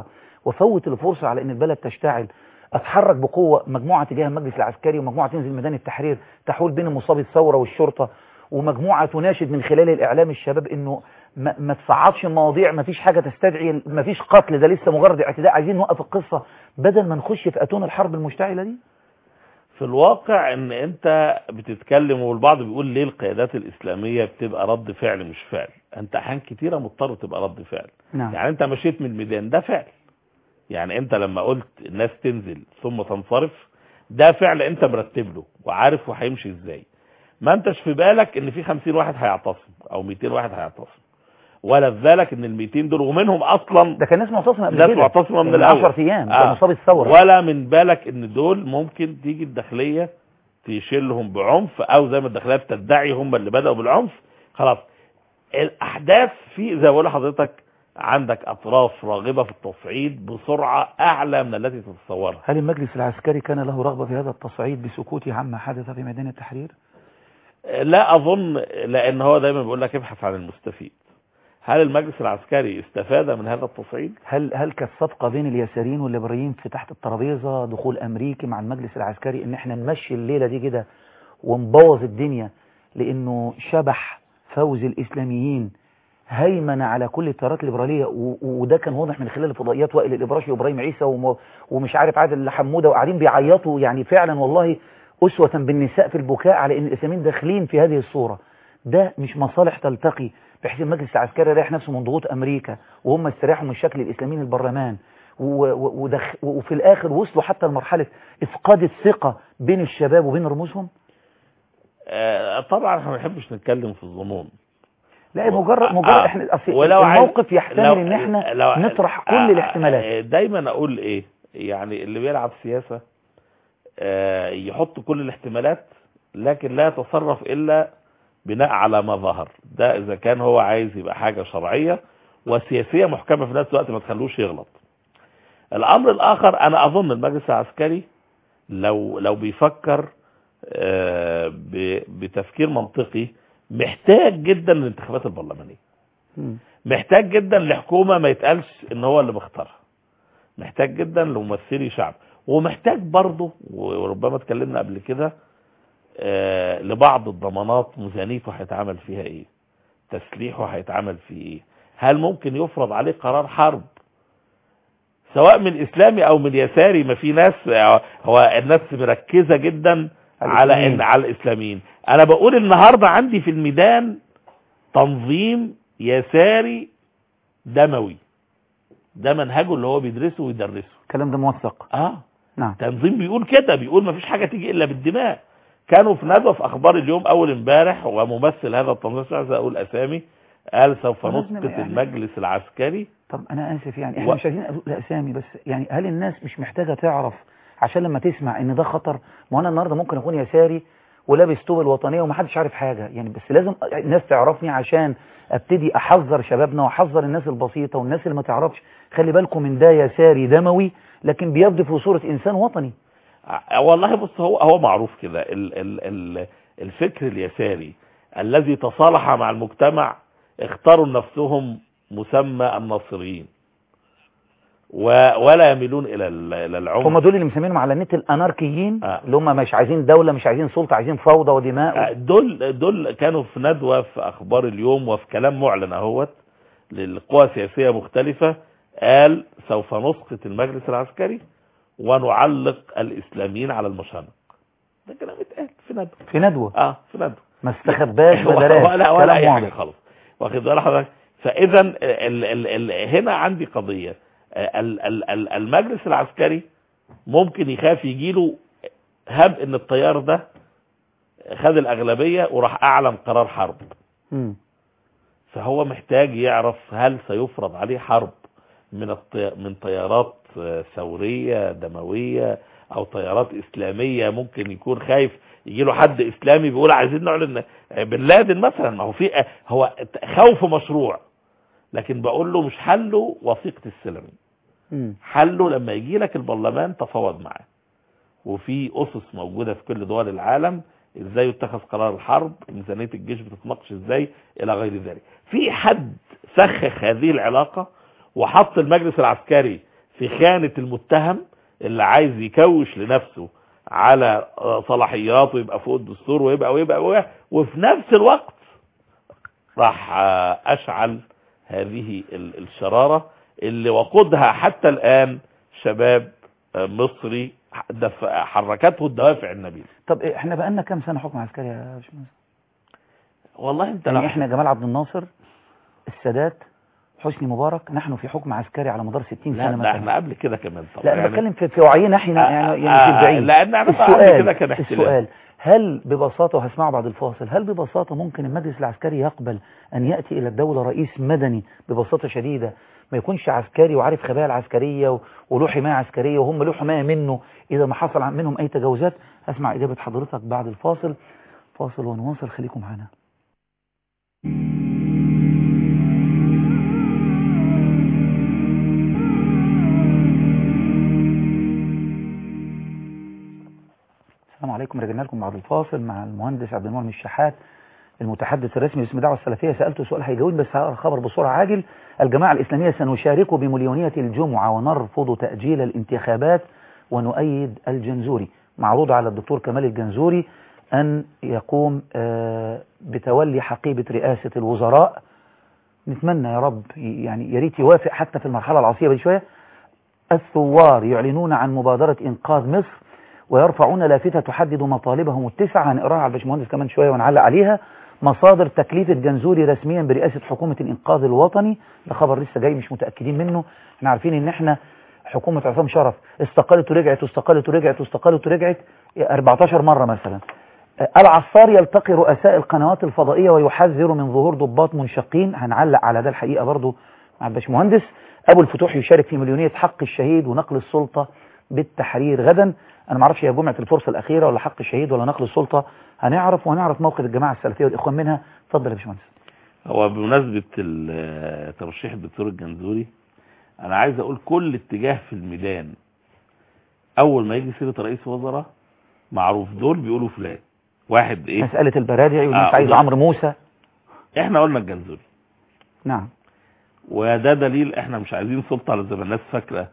وفوت الفرصة على ان البلد تشتعل اتحرك بقوة مجموعة تجاه المجلس العسكري ومجموعة تنزل ميدان التحرير تحول بين مصاب الثورة والشرطة ومجموعة تناشد من خلال الإعلام الشباب إنه ما, ما تصعدش المواضيع ما فيش حاجة تستدعي ما فيش قتل ده لسه مجرد اعتداء عايزين نوقف القصة بدل ما نخش في أتون الحرب المشتعلة دي في الواقع ان انت بتتكلم والبعض بيقول ليه القيادات الاسلامية بتبقى رد فعل مش فعل انت احيان كتيرة مضطر تبقى رد فعل نعم يعني انت مشيت من الميدان ده فعل يعني انت لما قلت الناس تنزل ثم تنصرف ده فعل انت مرتب له وعارف وهيمشي ازاي ما انتش في بالك ان في 50 واحد هيعتصم او 200 واحد هيعتصم ولا في بالك ان ال 200 دول ومنهم اصلا ده كان ناس معتصمة قبل ناس كده معتصمة من من الاول 10 أيام آه. كان مصاب الثورة ولا من بالك ان دول ممكن تيجي الداخلية تشيلهم بعنف او زي ما الداخلية بتدعي هم اللي بدأوا بالعنف خلاص الاحداث في زي ما بقول لحضرتك عندك اطراف راغبة في التصعيد بسرعة اعلى من التي تتصورها هل المجلس العسكري كان له رغبة في هذا التصعيد بسكوته عما حدث في ميدان التحرير؟ لا اظن لان هو دايما بيقول لك ابحث عن المستفيد هل المجلس العسكري استفاد من هذا التصعيد هل هل كانت صفقة بين اليساريين والليبراليين في تحت الترابيزة دخول أمريكي مع المجلس العسكري إن إحنا نمشي الليلة دي كده ونبوظ الدنيا لأنه شبح فوز الإسلاميين هيمن على كل التيارات الليبرالية و- وده كان واضح من خلال الفضائيات وائل الإبراشي وإبراهيم عيسى وم- ومش عارف عادل حمودة وقاعدين بيعيطوا يعني فعلا والله أسوة بالنساء في البكاء على إن الإسلاميين داخلين في هذه الصورة ده مش مصالح تلتقي بحيث المجلس العسكري يريح نفسه من ضغوط أمريكا وهم استراحوا من شكل الإسلاميين البرلمان و- و- ودخ وفي الآخر وصلوا حتى لمرحلة إفقاد الثقة بين الشباب وبين رموزهم آه، طبعا احنا ما بنحبش نتكلم في الظنون لا مجرد مجرد آه، احنا أصل ولو عايز- الموقف يحتمل لو- ان احنا لو- نطرح كل آه، الاحتمالات آه، دايما اقول ايه يعني اللي بيلعب سياسة آه، يحط كل الاحتمالات لكن لا يتصرف الا بناء على ما ظهر ده اذا كان هو عايز يبقى حاجة شرعية وسياسية محكمة في نفس الوقت ما تخلوش يغلط الامر الاخر انا اظن المجلس العسكري لو لو بيفكر آه، ب- بتفكير منطقي محتاج جدا للانتخابات البرلمانية مم. محتاج جدا لحكومة ما يتقالش ان هو اللي مختارها محتاج جدا لممثلي شعب ومحتاج برضه وربما اتكلمنا قبل كده آه، لبعض الضمانات ميزانيته هيتعمل فيها ايه تسليحه هيتعمل فيه ايه هل ممكن يفرض عليه قرار حرب سواء من اسلامي او من يساري ما في ناس آه، هو الناس مركزة جدا على الإسلاميين. ان على الاسلاميين انا بقول النهاردة عندي في الميدان تنظيم يساري دموي ده منهجه اللي هو بيدرسه ويدرسه الكلام ده موثق اه نعم تنظيم بيقول كده بيقول ما فيش حاجة تيجي الا بالدماء كانوا في ندوة في اخبار اليوم اول امبارح وممثل هذا التنظيم مش عايز اقول اسامي قال سوف لازم نسقط يعني- المجلس العسكري طب انا اسف يعني احنا و- مش عايزين نقول الاسامي بس يعني هل الناس مش محتاجه تعرف عشان لما تسمع ان ده خطر ما انا النهارده ممكن اكون يساري ولابس توب الوطنيه ومحدش عارف حاجه يعني بس لازم الناس تعرفني عشان ابتدي احذر شبابنا واحذر الناس البسيطه والناس اللي ما تعرفش خلي بالكم من ده يساري دموي لكن بيبدو في صوره انسان وطني ع- والله بص هو هو معروف كده ال ال ال الفكر اليساري الذي تصالح مع المجتمع اختاروا لنفسهم مسمى الناصريين و- ولا يميلون الى ال- الى العنف هم دول اللي مسمينهم على النت الاناركيين آه. اللي هم مش عايزين دوله مش عايزين سلطه عايزين فوضى ودماء دول دول كانوا في ندوة في اخبار اليوم وفي كلام معلن اهوت للقوى سياسية مختلفة قال سوف نسقط المجلس العسكري ونعلق الاسلاميين على المشانق ده كلام اتقال في ندوة في ندوه اه في ندوة ما استخباش ما ولا دراش ولا, ولا كلام اي حاجه واضح. خالص واخد بال حضرتك فاذا ال ال ال هنا عندي قضيه ال ال ال المجلس العسكري ممكن يخاف يجيله هب ان التيار ده خد الاغلبيه وراح اعلن قرار حرب مم. فهو محتاج يعرف هل سيفرض عليه حرب من الطي... من تيارات آه، ثوريه دمويه او تيارات اسلاميه ممكن يكون خايف يجي له حد اسلامي بيقول عايزين نعلن بن لادن مثلا ما هو في هو خوف مشروع لكن بقول له مش حله وثيقه السلم مم. حله لما يجي لك البرلمان تفاوض معاه وفي اسس موجوده في كل دول العالم ازاي يتخذ قرار الحرب ميزانيه الجيش بتتناقش ازاي الى غير ذلك في حد فخخ هذه العلاقه وحط المجلس العسكري في خانة المتهم اللي عايز يكوش لنفسه على آه، صلاحيات ويبقى فوق الدستور ويبقى ويبقى, ويبقى وفي نفس الوقت راح آه، اشعل هذه ال- الشرارة اللي وقودها حتى الان شباب آه، مصري دف- حركته الدوافع النبيلة طب إيه، احنا بقالنا كام سنة حكم عسكري يا باشمهندس والله انت يعني لو- احنا جمال عبد الناصر السادات حسني مبارك نحن في حكم عسكري على مدار 60 لا سنة ده مثلا احنا قبل كده كمان طبعا لا انا يعني- بتكلم في في وعينا احنا آه، يعني يعني آه، في البعيد لان احنا بقى قبل كده كان السؤال احتلال السؤال هل ببساطة وهسمعه بعد الفاصل هل ببساطة ممكن المجلس العسكري يقبل أن يأتي إلى الدولة رئيس مدني ببساطة شديدة ما يكونش عسكري وعارف خبايا العسكرية و- وله حماية عسكرية وهم له حماية منه إذا ما حصل عن- منهم أي تجاوزات هسمع إجابة حضرتك بعد الفاصل فاصل ونواصل خليكم معنا السلام عليكم رجعنا لكم بعد الفاصل مع المهندس عبد المؤمن الشحات المتحدث الرسمي باسم الدعوه السلفيه سالته سؤال هيجاوبني بس هقرا خبر بسرعه عاجل الجماعه الاسلاميه سنشارك بمليونيه الجمعه ونرفض تاجيل الانتخابات ونؤيد الجنزوري معروض على الدكتور كمال الجنزوري ان يقوم آه، بتولي حقيبه رئاسه الوزراء نتمنى يا رب يعني يا ريت يوافق حتى في المرحله العصيبه دي شويه الثوار يعلنون عن مبادرة إنقاذ مصر ويرفعون لافتة تحدد مطالبهم التسعة هنقراها على الباشمهندس كمان شوية ونعلق عليها مصادر تكليف الجنزوري رسميا برئاسة حكومة الإنقاذ الوطني ده خبر لسه جاي مش متأكدين منه احنا عارفين ان احنا حكومة عصام شرف استقالت ورجعت واستقالت ورجعت واستقالت ورجعت 14 مرة مثلا العصار يلتقي رؤساء القنوات الفضائية ويحذر من ظهور ضباط منشقين هنعلق على ده الحقيقة برضو مع الباشمهندس أبو الفتوح يشارك في مليونية حق الشهيد ونقل السلطة بالتحرير غدا أنا معرفش هي جمعة الفرصة الأخيرة ولا حق الشهيد ولا نقل السلطة هنعرف وهنعرف موقف الجماعة السلفية والإخوان منها اتفضل يا باشمهندس هو بمناسبة ال- ترشيح الدكتور الجنزوري انا عايز اقول كل اتجاه في الميدان اول ما يجي سيرة رئيس وزراء معروف دول بيقولوا فلان واحد ايه مسألة البرادعي والناس آه، عايز وده- عمرو موسى احنا قلنا الجنزوري نعم وده دليل احنا مش عايزين سلطة على زي ما الناس فاكرة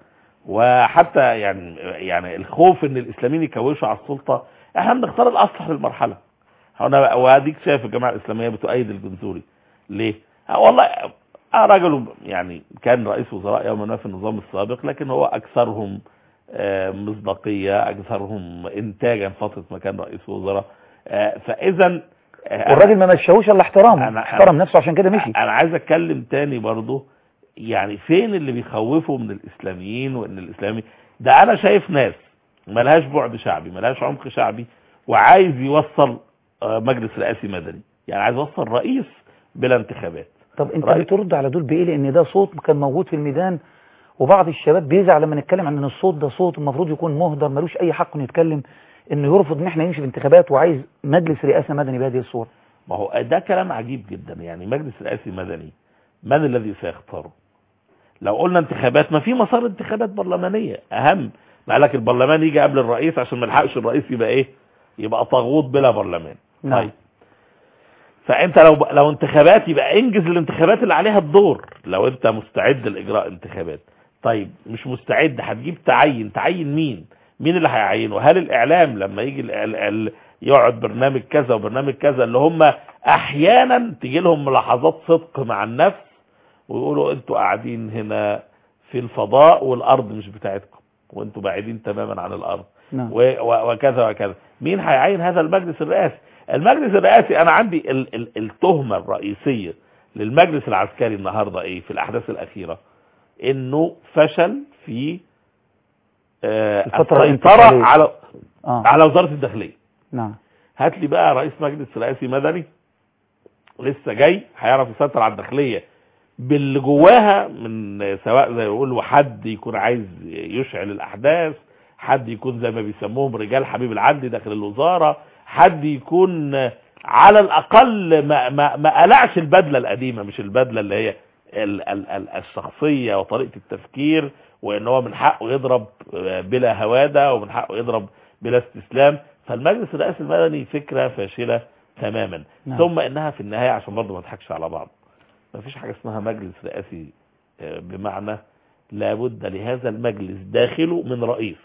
وحتى يعني يعني الخوف ان الاسلاميين يكوشوا على السلطة احنا بنختار الاصلح للمرحلة هنا واديك شايف الجماعة الاسلامية بتؤيد الجنزوري ليه اه والله اه رجل يعني كان رئيس وزراء يوما ما في النظام السابق لكن هو اكثرهم آه، مصداقية اكثرهم انتاجا فترة ما كان رئيس وزراء آه، فاذا آه، والراجل ما مشاهوش الا احترامه أنا- احترم نفسه عشان كده مشي انا عايز اتكلم تاني برضو يعني فين اللي بيخوفوا من الاسلاميين وان الاسلامي ده انا شايف ناس ملهاش بعد شعبي ملهاش عمق شعبي وعايز يوصل آه، مجلس رئاسي مدني يعني عايز يوصل رئيس بلا انتخابات طب انت رأي- بترد على دول بايه لان ده صوت كان موجود في الميدان وبعض الشباب بيزعل لما نتكلم عن ان الصوت ده صوت المفروض يكون مهدر ملوش اي حق انه يتكلم انه يرفض ان احنا نمشي في انتخابات وعايز مجلس رئاسه مدني بهذه الصوره ما هو ده كلام عجيب جدا يعني مجلس رئاسي مدني من الذي سيختاره لو قلنا انتخابات ما في مسار انتخابات برلمانية اهم ما قالك البرلمان يجي قبل الرئيس عشان ما يلحقش الرئيس يبقى ايه يبقى طاغوت بلا برلمان نعم. طيب فانت لو لو انتخابات يبقى انجز الانتخابات اللي عليها الدور لو انت مستعد لاجراء انتخابات طيب مش مستعد هتجيب تعين تعين مين مين اللي هيعينه هل الاعلام لما يجي ال ال ال يقعد برنامج كذا وبرنامج كذا اللي هم احيانا تيجي لهم ملاحظات صدق مع النفس ويقولوا انتوا قاعدين هنا في الفضاء والارض مش بتاعتكم وانتوا بعيدين تماما عن الارض نعم و- و- وكذا وكذا مين هيعين هذا المجلس الرئاسي المجلس الرئاسي انا عندي ال ال التهمة الرئيسية للمجلس العسكري النهاردة ايه في الاحداث الاخيرة انه فشل في آه الفترة السيطرة الانتقالية. على اه على وزارة الداخلية نعم هات لي بقى رئيس مجلس رئاسي مدني لسه جاي هيعرف يسيطر على الداخليه باللي جواها من سواء زي ما بيقولوا حد يكون عايز يشعل الاحداث حد يكون زي ما بيسموهم رجال حبيب العدل داخل الوزاره حد يكون على الاقل ما ما ما قلعش البدله القديمه مش البدله اللي هي ال ال ال الشخصيه وطريقه التفكير وان هو من حقه يضرب بلا هواده ومن حقه يضرب بلا استسلام فالمجلس الرئاسي المدني فكره فاشله تماما نعم. ثم انها في النهايه عشان برضه ما نضحكش على بعض ما فيش حاجه اسمها مجلس رئاسي آه، بمعنى لابد لهذا المجلس داخله من رئيس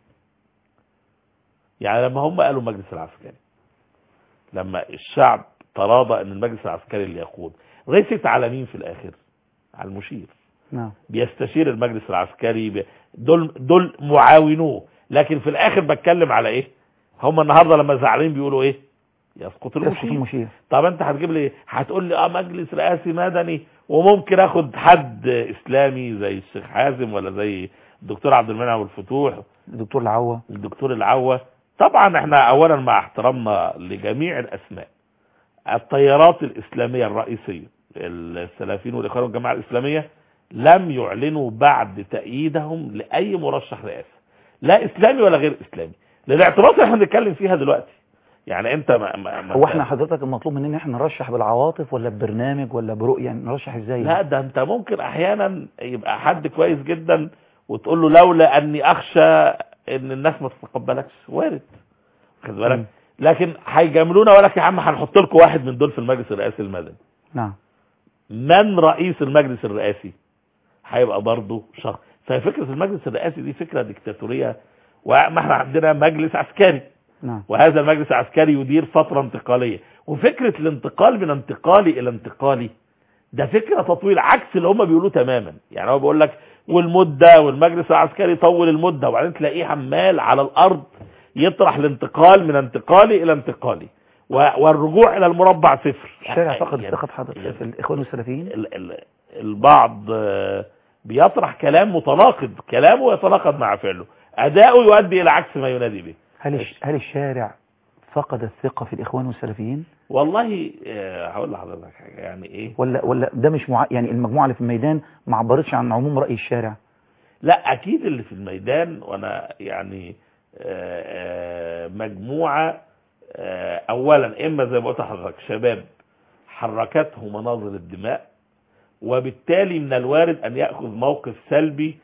يعني لما هم قالوا المجلس العسكري لما الشعب تراضى ان المجلس العسكري اللي يقود رست على مين في الاخر على المشير نعم بيستشير المجلس العسكري ب... دول دول معاونوه لكن في الاخر بتكلم على ايه هم النهارده لما زعلانين بيقولوا ايه يسقط يسقط المشير المشير طب انت هتجيب لي هتقول لي اه مجلس رئاسي مدني وممكن اخد حد اسلامي زي الشيخ حازم ولا زي الدكتور عبد المنعم الفتوح الدكتور العوة الدكتور العوة طبعا احنا اولا مع احترامنا لجميع الاسماء التيارات الاسلامية الرئيسية السلفيين والاخوان والجماعة الاسلامية لم يعلنوا بعد تأييدهم لأي مرشح رئاسي لا إسلامي ولا غير إسلامي للاعتراض اللي احنا بنتكلم فيها دلوقتي يعني انت ما ما ما هو احنا حضرتك المطلوب مننا احنا نرشح بالعواطف ولا ببرنامج ولا برؤية يعني نرشح ازاي لا ده انت ممكن احيانا يبقى حد كويس جدا وتقول له لولا اني اخشى ان الناس ما تتقبلكش وارد خد مم. بالك لكن هيجاملونا ولا يا عم هنحط لكم واحد من دول في المجلس الرئاسي المدني نعم من رئيس المجلس الرئاسي هيبقى برضه شخص ففكرة المجلس الرئاسي دي فكرة ديكتاتورية وما احنا عندنا مجلس عسكري نعم وهذا المجلس العسكري يدير فترة انتقالية وفكرة الانتقال من انتقالي الى انتقالي ده فكرة تطويل عكس اللي هم بيقولوه تماما يعني هو بيقول لك والمدة والمجلس العسكري يطول المدة وبعدين تلاقيه عمال على الارض يطرح الانتقال من انتقالي الى انتقالي و- والرجوع الى المربع صفر الشارع فقد يعني ثقة حضرتك في الإخوان والسلفيين ال- ال- البعض آه، بيطرح كلام متناقض كلامه يتناقض مع فعله اداؤه يؤدي الى عكس ما ينادي به هل الش- هل الشارع فقد الثقة في الإخوان والسلفيين والله آه، هقول لحضرتك حاجه يعني ايه ولا ولا ده مش مع... يعني المجموعة اللي في الميدان ما عبرتش عن عموم رأي الشارع لا اكيد اللي في الميدان وانا يعني آه، آه، مجموعه آه، اولا اما زي ما قلت لحضرتك شباب حركته مناظر الدماء وبالتالي من الوارد ان ياخذ موقف سلبي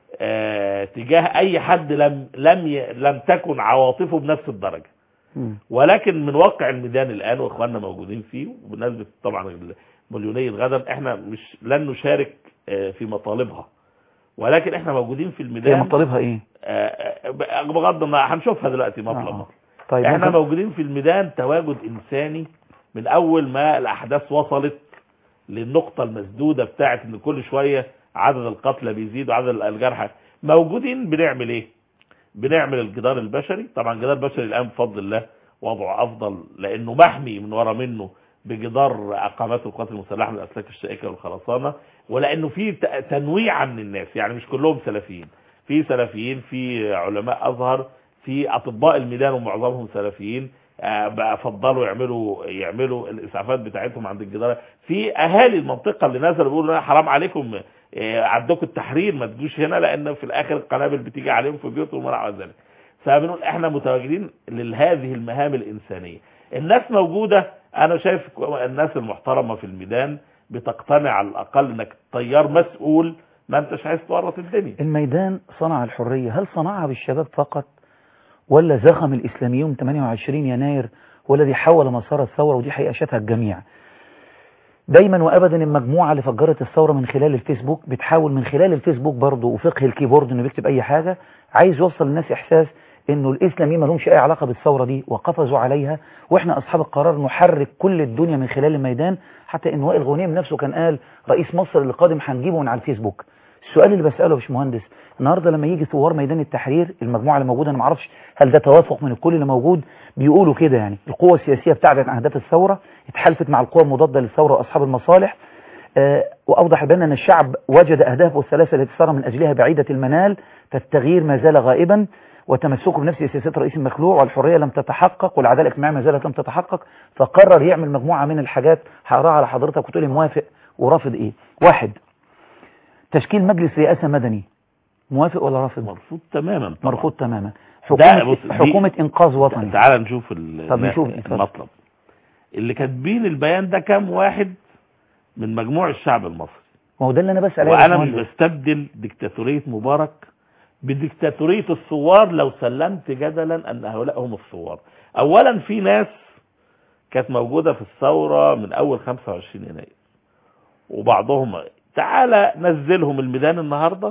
آه، تجاه اي حد لم لم ي- لم تكن عواطفه بنفس الدرجه مم. ولكن من واقع الميدان الان واخواننا موجودين فيه وبمناسبه طبعا مليونيه غدا احنا مش لن نشارك آه، في مطالبها ولكن احنا موجودين في هي الميدان مطالبها ايه آه، آه، بغض النظر هنشوفها دلوقتي مطلب آه. مطلب. طيب احنا ممكن- موجودين في الميدان تواجد انساني من اول ما الاحداث وصلت للنقطة المسدودة بتاعت ان كل شوية عدد القتلى بيزيد وعدد الجرحى موجودين بنعمل ايه بنعمل الجدار البشري طبعا الجدار البشري الان بفضل الله وضعه افضل لانه محمي من ورا منه بجدار اقامات القوات المسلحه من الاسلاك الشائكه والخرسانه ولانه في ت- تنويع من الناس يعني مش كلهم سلفيين في سلفيين في علماء ازهر في اطباء الميدان ومعظمهم سلفيين آه، بقى فضلوا يعملوا يعملوا الاسعافات بتاعتهم عند الجدار في اهالي المنطقه اللي نزلوا بيقولوا لا حرام عليكم آه، عندكم التحرير ما تجوش هنا لان في الاخر القنابل بتيجي عليهم في بيوتهم وما الى ذلك فبنقول احنا متواجدين لهذه المهام الانسانيه الناس موجوده انا شايف الناس المحترمه في الميدان بتقتنع على الاقل انك طيار مسؤول ما انتش عايز تورط الدنيا الميدان صنع الحرية هل صنعها بالشباب فقط ولا زخم الإسلاميون 28 يناير هو الذي حول مسار الثورة ودي حقيقة شافها الجميع دايما وابدا المجموعه اللي فجرت الثوره من خلال الفيسبوك بتحاول من خلال الفيسبوك برضه وفقه الكيبورد انه بيكتب اي حاجه عايز يوصل للناس احساس انه الاسلاميين ما لهمش اي علاقه بالثوره دي وقفزوا عليها واحنا اصحاب القرار نحرك كل الدنيا من خلال الميدان حتى ان وائل غنيم نفسه كان قال رئيس مصر اللي قادم هنجيبه من على الفيسبوك السؤال اللي بساله يا باشمهندس النهارده لما يجي ثوار ميدان التحرير المجموعه اللي موجوده انا ما اعرفش هل ده توافق من الكل اللي موجود بيقولوا كده يعني القوى السياسيه ابتعدت عن اهداف الثوره اتحالفت مع القوى المضاده للثوره واصحاب المصالح آه، واوضح بان ان الشعب وجد اهدافه الثلاثه التي صار من اجلها بعيده المنال فالتغيير ما زال غائبا وتمسكه بنفس سياسات رئيس المخلوع والحريه لم تتحقق والعداله الاجتماعيه ما زالت لم تتحقق فقرر يعمل مجموعه من الحاجات هقراها على حضرتك وتقولي موافق ورافض ايه واحد تشكيل مجلس رئاسه مدني موافق ولا رافض مرفوض تماما طبعا. مرفوض تماما ده حكومه بص، دي- حكومه انقاذ وطني تعال نشوف ال- طب نشوف، اتفضل. المطلب اللي كاتبين البيان ده كام واحد من مجموع الشعب المصري ما هو ده اللي انا بسال عليه يا وانا مش باشمهندس. بستبدل ديكتاتورية مبارك بديكتاتورية الثوار لو سلمت جدلا ان هؤلاء هم الثوار اولا في ناس كانت موجودة في الثورة من اول 25 يناير وبعضهم تعالى نزلهم الميدان النهاردة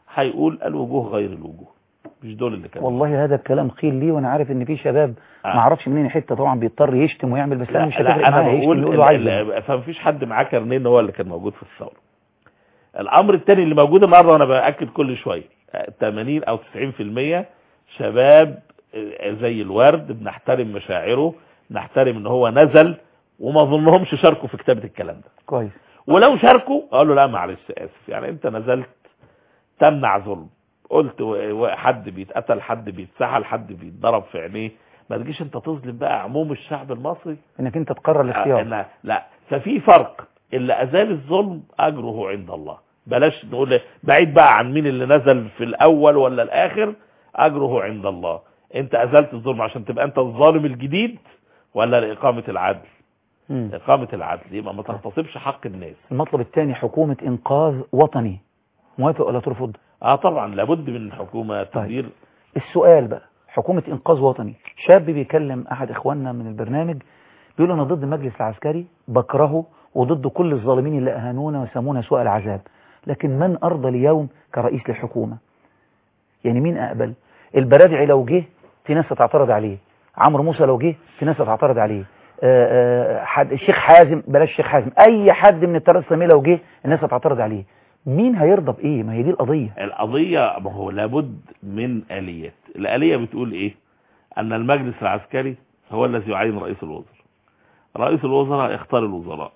هيقول الوجوه غير الوجوه مش دول اللي كانوا والله هذا الكلام قيل لي وانا عارف ان في شباب آه. ما اعرفش منين حته طبعا بيضطر يشتم ويعمل بس انا مش لا, هتفرق لا انا معايا يشتم بقول يقول له عايز ال- ال- فمفيش حد معاه كارنيه ان هو اللي كان موجود في الثوره الامر الثاني اللي موجود النهارده وانا باكد كل شويه آه، 80 او 90% شباب آه، زي الورد بنحترم مشاعره نحترم ان هو نزل وما اظنهمش شاركوا في كتابه الكلام ده كويس ولو شاركوا اقول له لا معلش اسف يعني انت نزلت تمنع ظلم قلت و- و- حد بيتقتل حد بيتسحل حد بيتضرب في عينيه ما تجيش انت تظلم بقى عموم الشعب المصري انك انت تقرر الاختيار آه، إنها- لا ففي فرق اللي ازال الظلم اجره عند الله بلاش نقول بعيد بقى عن مين اللي نزل في الاول ولا الاخر اجره عند الله انت ازلت الظلم عشان تبقى انت الظالم الجديد ولا لاقامه العدل مم. اقامه العدل يبقى ما تغتصبش حق الناس المطلب الثاني حكومة انقاذ وطني موافق ولا ترفض اه طبعا لابد من حكومه تدير السؤال بقى حكومة انقاذ وطني شاب بيكلم احد اخواننا من البرنامج بيقول انا ضد المجلس العسكري بكرهه وضد كل الظالمين اللي اهانونا وسمونا سوء العذاب لكن من ارضى اليوم كرئيس للحكومة يعني مين اقبل البرادعي لو جه في ناس هتعترض عليه عمرو موسى لو جه في ناس هتعترض عليه آه، آه، حد الشيخ حازم بلاش الشيخ حازم اي حد من التيار الاسلامي لو جه الناس هتعترض عليه مين هيرضى بايه ما هي دي القضيه القضيه ما هو لابد من اليات الاليه بتقول ايه ان المجلس العسكري هو الذي يعين رئيس الوزراء رئيس الوزراء يختار الوزراء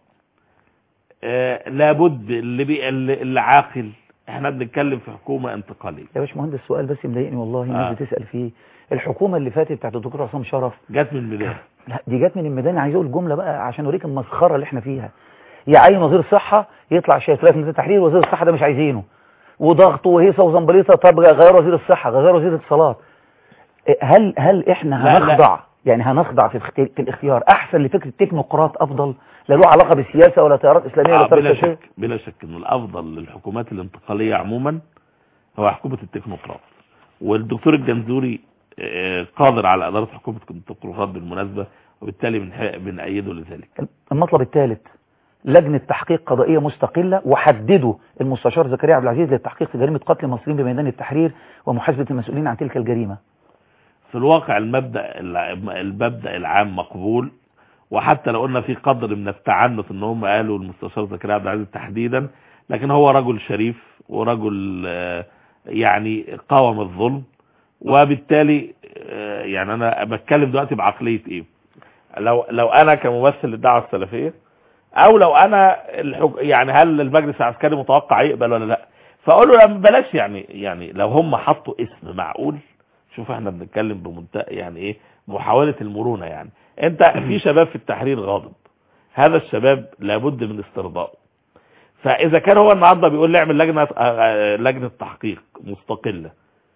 آه لابد اللي بي اللي اللي عاقل احنا بنتكلم في حكومه انتقاليه يا باشمهندس السؤال بس مضايقني والله الناس آه. بتسال فيه الحكومه اللي فاتت بتاعت الدكتور عصام شرف جت من البدايه لا دي جت من الميدان عايز اقول جمله بقى عشان اوريك المسخره اللي احنا فيها يعين وزير الصحه يطلع شايف في ميدان التحرير وزير الصحه ده مش عايزينه وضغط وهيصه وزنبليطه طب غير وزير الصحه غير وزير الاتصالات إيه، هل هل احنا لا، لا. هنخضع يعني هنخضع في اخت- في الاختيار احسن لفكره التكنوقراط افضل لا له علاقه بالسياسه ولا تيارات اسلاميه آه ولا تيارات بلا سياسية؟ شك بلا شك ان الافضل للحكومات الانتقاليه عموما هو حكومه التكنوقراط والدكتور الجنزوري آه، قادر على اداره حكومه التكنوقراط بالمناسبه وبالتالي بنح- بنأيده لذلك المطلب الثالث لجنة تحقيق قضائية مستقلة وحددوا المستشار زكريا عبد العزيز للتحقيق في جريمة قتل المصريين بميدان التحرير ومحاسبة المسؤولين عن تلك الجريمة في الواقع المبدا المبدا العام مقبول وحتى لو قلنا في قدر من التعنت ان هم قالوا المستشار زكريا عبد العزيز تحديدا لكن هو رجل شريف ورجل آه، يعني قاوم الظلم وبالتالي آه، يعني انا بتكلم دلوقتي بعقليه ايه لو لو انا كممثل للدعوه السلفيه او لو انا الحك... يعني هل المجلس العسكري متوقع يقبل ولا لا فاقول له لا بلاش يعني يعني لو هم حطوا اسم معقول شوف احنا بنتكلم بمنتهى يعني ايه محاوله المرونه يعني انت في شباب في التحرير غاضب هذا الشباب لابد من استرضائه فاذا كان هو النهارده بيقول نعمل لجنه آه، آه، لجنه تحقيق مستقله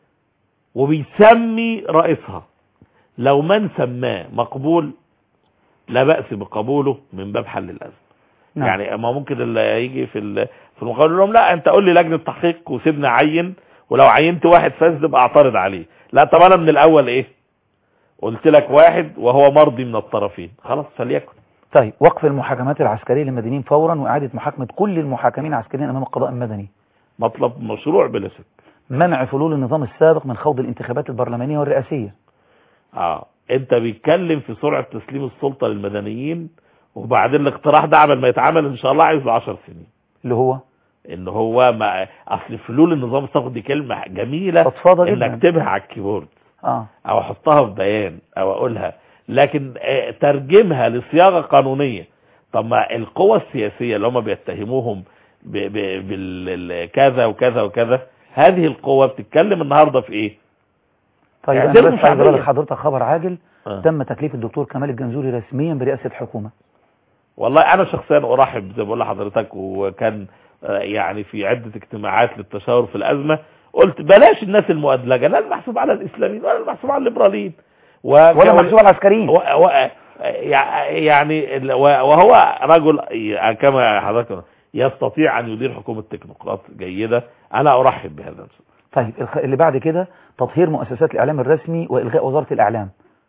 وبيسمي رئيسها لو من سماه مقبول لا بأس بقبوله من باب حل الأزمة نعم. يعني ما ممكن اللي يجي في ال- في المقابل يقول لهم لا انت قول لي لجنه تحقيق وسيبني اعين ولو عينت واحد فاسد ابقى اعترض عليه لا طب انا من الاول ايه قلت لك واحد وهو مرضي من الطرفين خلاص فليكن طيب وقف المحاكمات العسكرية للمدنيين فورا وإعادة محاكمة كل المحاكمين العسكريين أمام القضاء المدني مطلب مشروع بلا شك منع فلول النظام السابق من خوض الانتخابات البرلمانية والرئاسية اه انت بيتكلم في سرعه تسليم السلطه للمدنيين وبعدين الاقتراح ده عمل ما يتعمل ان شاء الله عايز له 10 سنين اللي هو ان هو ما اصل فلول النظام السابق دي كلمه جميله فضفاضة ان جدا اكتبها على الكيبورد اه او احطها في بيان او اقولها لكن آه، ترجمها لصياغه قانونيه طب ما القوى السياسيه اللي هم بيتهموهم بالكذا وكذا وكذا هذه القوة بتتكلم النهارده في ايه؟ طيب انا اعتبره بس عايز اقول شعبية. لحضرتك خبر عاجل آه. تم تكليف الدكتور كمال الجنزوري رسميا برئاسة الحكومة والله انا شخصيا ارحب زي ما بقول لحضرتك وكان آه، يعني في عدة اجتماعات للتشاور في الازمة قلت بلاش الناس المؤدلجة لا المحسوب على الاسلاميين ولا المحسوب على الليبراليين و... ولا محسوب على العسكريين و... و... يع- يعني ال- و- وهو رجل ي- كما حضرتك يستطيع ان يدير حكومة تكنوقراط جيدة انا ارحب بهذا طيب الخ- اللي بعد كده تطهير مؤسسات الإعلام الرسمي وإلغاء وزارة الإعلام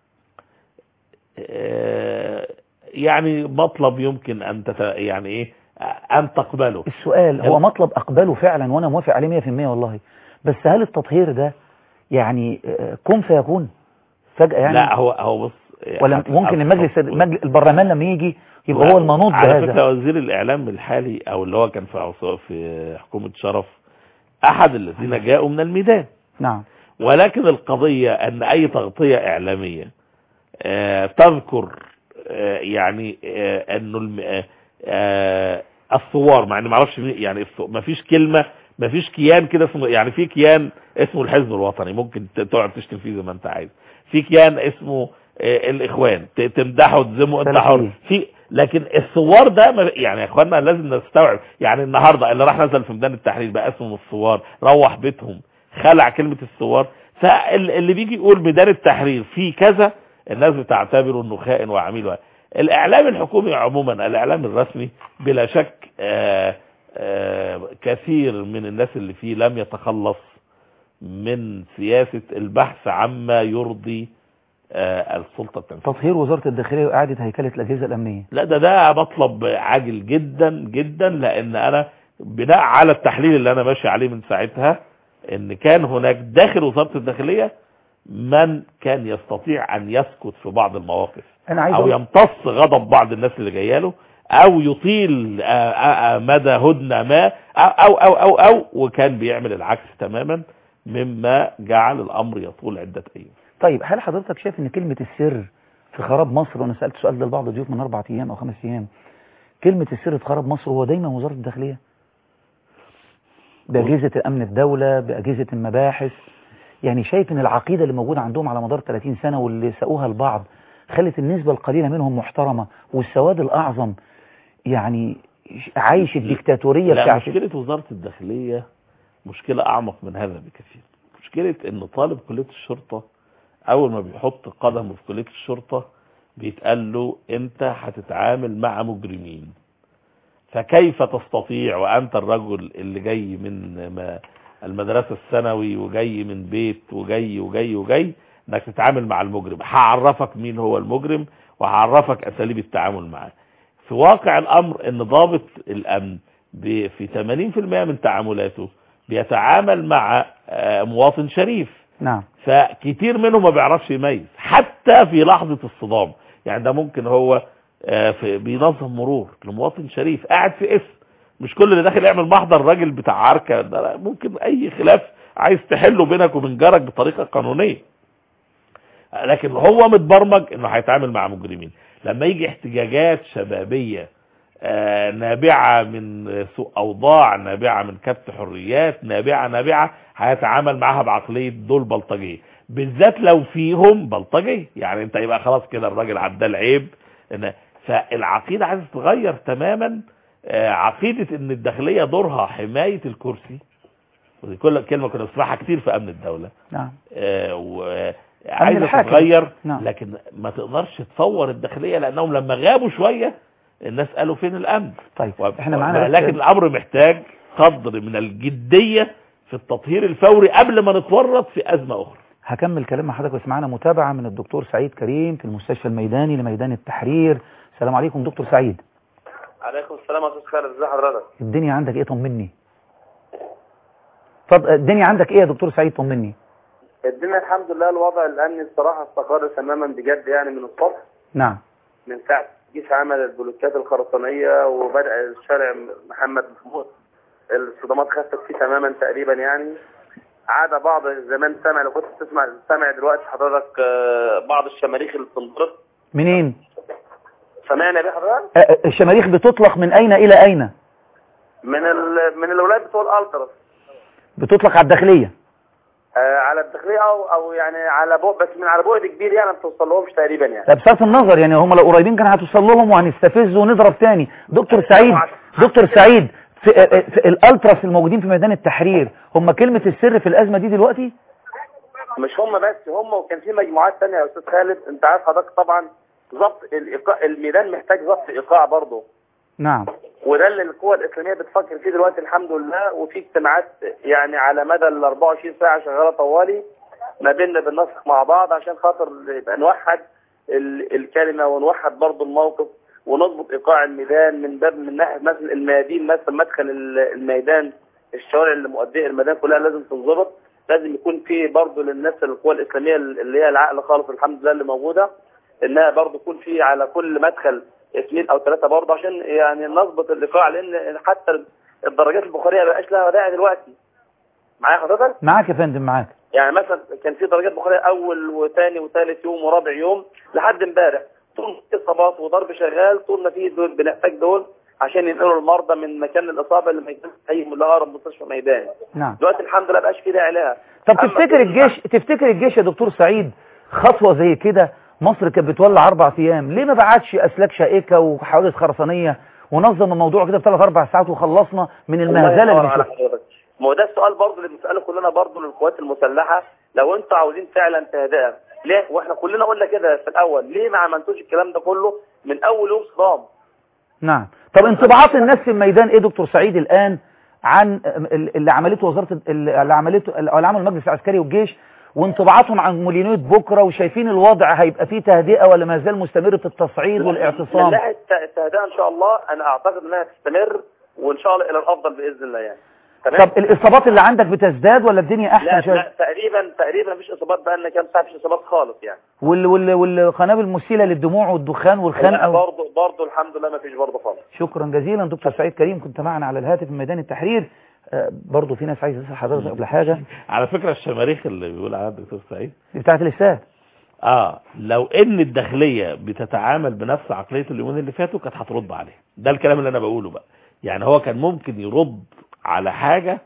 آه، يعني مطلب يمكن ان تت... يعني ايه آه، ان تقبله السؤال هو يلا. مطلب أقبله فعلا وأنا موافق عليه 100% والله بس هل التطهير ده يعني آه، كن فيكون فجأة يعني لا هو هو بص ولا هت- ممكن هت- المجلس المجلس البرلمان لما يجي يبقى هو المنوط على بهذا فكرة وزير الإعلام الحالي أو اللي هو كان في عصا- في حكومة شرف أحد الذين جاءوا من الميدان نعم ولكن القضية أن أي تغطية إعلامية آه، تذكر آه، يعني آه، أنه الم- آه، آه، الثوار مع أني ما اعرفش مين- يعني الثو- ما فيش كلمة ما فيش كيان كده اسمه يعني في كيان اسمه الحزب الوطني ممكن ت- تقعد تشتم فيه زي ما انت عايز في كيان اسمه آه، الاخوان ت- تمدحه وتذمه انت حر سلفيين. في لكن الثوار ده ما- يعني يا اخوانا لازم نستوعب يعني النهارده اللي راح نزل في ميدان التحرير بقى اسمه الثوار روح بيتهم خلع كلمة الثوار فاللي بيجي يقول ميدان التحرير في كذا الناس بتعتبره انه خائن وعميل و- الاعلام الحكومي عموما الاعلام الرسمي بلا شك آه، آه، كثير من الناس اللي فيه لم يتخلص من سياسة البحث عما يرضي آه، السلطة التنفيذية تطهير وزارة الداخلية وإعادة هيكلة الأجهزة الأمنية لا ده ده مطلب عاجل جدا جدا لان انا بناء على التحليل اللي انا ماشي عليه من ساعتها ان كان هناك داخل وزارة الداخلية من كان يستطيع ان يسكت في بعض المواقف أنا عايز او أقول- يمتص غضب بعض الناس اللي جايه له او يطيل آه، آه، آه، مدى هدنة ما او او او او, أو وكان بيعمل العكس تماما مما جعل الامر يطول عدة ايام طيب هل حضرتك شايف ان كلمة السر في خراب مصر وانا سألت سؤال ده لبعض الضيوف من اربع ايام او خمس ايام كلمة السر في خراب مصر هو دايما وزارة الداخلية بأجهزة الأمن الدولة بأجهزة المباحث يعني شايف ان العقيدة اللي موجودة عندهم على مدار 30 سنة واللي ساقوها البعض خلت النسبة القليلة منهم محترمة والسواد الأعظم يعني عايش الديكتاتورية لا بتاعت مشكلة وزارة الداخلية مشكلة أعمق من هذا بكثير مشكلة إن طالب كلية الشرطة أول ما بيحط قدمه في كلية الشرطة بيتقال له أنت هتتعامل مع مجرمين فكيف تستطيع وأنت الرجل اللي جاي من ما- المدرسة الثانوي وجاي من بيت وجاي وجاي وجاي انك تتعامل مع المجرم هعرفك مين هو المجرم وهعرفك اساليب التعامل معاه في واقع الامر ان ضابط الامن ب- في 80% من تعاملاته بيتعامل مع آه، مواطن شريف نعم فكتير منهم ما بيعرفش يميز حتى في لحظة الصدام يعني ده ممكن هو آه، في بينظم مرور لمواطن شريف قاعد في اسم مش كل اللي داخل يعمل محضر راجل بتاع عركة ده لا، ممكن اي خلاف عايز تحله بينك وبين جارك بطريقة قانونية لكن هو متبرمج انه هيتعامل مع مجرمين لما يجي احتجاجات شبابية آه، نابعة من سوء اوضاع نابعة من كبت حريات نابعة نابعة هيتعامل معاها بعقلية دول بلطجية بالذات لو فيهم بلطجية يعني انت يبقى خلاص كده الراجل عدى العيب إن- فالعقيدة عايزة تتغير تماما آه، عقيدة ان الداخلية دورها حماية الكرسي ودي كل كلمة كنا بنسمعها كتير في امن الدولة نعم آه، وعايزة الحاكم. تتغير نعم. لكن ما تقدرش تصور الداخلية لانهم لما غابوا شوية الناس قالوا فين الامن طيب وب- احنا معانا لكن بس- الامر محتاج قدر من الجدية في التطهير الفوري قبل ما نتورط في ازمة اخرى هكمل كلام مع حضرتك بس معانا متابعة من الدكتور سعيد كريم في المستشفى الميداني لميدان التحرير السلام عليكم دكتور سعيد عليكم السلام يا استاذ خالد ازي حضرتك الدنيا عندك ايه طمني طب الدنيا عندك ايه يا دكتور سعيد طمني الدنيا الحمد لله الوضع الامني الصراحه استقر تماما بجد يعني من الصبح نعم من ساعه الجيش عمل البلوكات الخرسانيه وبدا الشارع محمد محمود الصدمات خفت فيه تماما تقريبا يعني عاد بعض زمان سامع لو كنت تسمع سامع دلوقتي حضرتك آه، بعض الشماريخ اللي بتنضرب منين سامعنا بيه حضرتك أ- أ- الشماريخ بتطلق من اين الى اين من ال... من الاولاد بتوع الالتراس بتطلق على الداخلية آه، على الداخليه او او يعني على بعد بس من على بعد كبير يعني ما بتوصلهمش تقريبا يعني لا بصرف النظر يعني هم لو قريبين كان هتوصل لهم وهنستفز ونضرب تاني دكتور سعيد دكتور سعيد في, في الالتراس الموجودين في ميدان التحرير هم كلمة السر في الازمة دي دلوقتي مش هم بس هم وكان في مجموعات تانية يا استاذ خالد انت عارف حضرتك طبعا ضبط الايقاع الميدان محتاج ضبط ايقاع برضه نعم وده اللي القوى الاسلاميه بتفكر فيه دلوقتي الحمد لله وفي اجتماعات يعني على مدى ال 24 ساعه شغاله طوالي ما بيننا بننسق مع بعض عشان خاطر يبقى نوحد ال- الكلمه ونوحد برضه الموقف ونضبط ايقاع الميدان من باب من ناحيه مثلا الميادين مثلا مدخل ال- الميدان الشوارع اللي مؤديه المدينه كلها لازم تنضبط لازم يكون في برضه للناس القوى الاسلاميه اللي هي العقل خالص الحمد لله اللي موجوده انها برضه يكون في على كل مدخل اثنين او ثلاثه برضه عشان يعني نظبط الايقاع لان حتى الدرجات البخاريه ما بقاش لها داعي دلوقتي معايا حضرتك معاك يا فندم معاك يعني مثلا كان في درجات بخاريه اول وثاني وثالث يوم ورابع يوم لحد امبارح طول ما في اصابات وضرب شغال طول ما في دول بنحتاج دول عشان ينقلوا المرضى من مكان الاصابه لمكان اي لاقرب مستشفى ميداني نعم دلوقتي الحمد لله بقاش في داعي لها طب أما تفتكر كل- الجيش تفتكر الجيش يا دكتور سعيد خطوة زي كده مصر كانت بتولع أربع أيام ليه ما بعتش أسلاك شائكة وحوادث خرسانية ونظم الموضوع كده في ثلاث أربع ساعات وخلصنا من الله المهزلة اللي ينور على بنشوفها حضرتك ما هو ده السؤال برضه اللي بنساله كلنا برضه للقوات المسلحه لو انتوا عاوزين فعلا تهدئه ليه واحنا كلنا قلنا كده في الاول ليه ما عملتوش الكلام ده كله من اول يوم صدام نعم طب انطباعات الناس في الميدان ايه دكتور سعيد الآن عن اللي عملته وزارة اللي عملته اللي عمله المجلس العسكري والجيش وانطباعاتهم عن مليونية بكرة وشايفين الوضع هيبقى فيه تهدئة ولا ما زال مستمر في التصعيد من والاعتصام ناحيه الت- التهدئه ان شاء الله انا اعتقد انها تستمر وان شاء الله الى الافضل باذن الله يعني تمام طب الإصابات اللي عندك بتزداد ولا الدنيا لا أحسن شوية لا تقريبا تقريبا مفيش اصابات بقى لنا كام ساعه مفيش اصابات خالص يعني وال وال والقنابل المسيلة للدموع والدخان لا والخنقة و... برضه برضه الحمد لله مفيش برضه خالص شكرا جزيلا دكتور سعيد كريم كنت معنا على الهاتف من ميدان التحرير آه، برضو في ناس عايزه تسال حضرتك قبل حاجه على فكرة الشماريخ اللي بيقول عليها الدكتور سعيد دي بتاعت الاستاذ اه لو ان الداخلية بتتعامل بنفس عقلية اليومين اللي فاتوا كانت هترد عليه ده الكلام اللي انا بقوله بقى يعني هو كان ممكن يرد على حاجة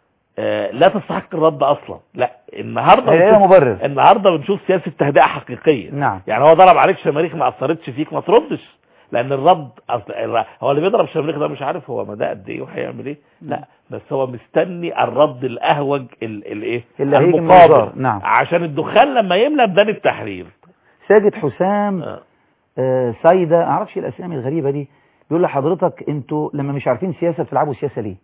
آه لا تستحق الرد اصلا لا النهارده هي بنشوف- مبرر النهارده بنشوف سياسة تهدئة حقيقية نعم يعني هو ضرب عليك شماريخ ما اثرتش فيك ما تردش لان الرد أصل الر- هو اللي بيضرب شماريخ ده مش عارف هو مدى قد ايه وهيعمل ايه لا بس هو مستني الرد الاهوج ال- الايه اللي هيجي من المقابل. الوزارة، نعم. عشان الدخان لما يملى ميدان التحرير ساجد حسام آه. آه سايده اعرفش الاسامي الغريبه دي بيقول لحضرتك انتوا لما مش عارفين سياسه بتلعبوا سياسه ليه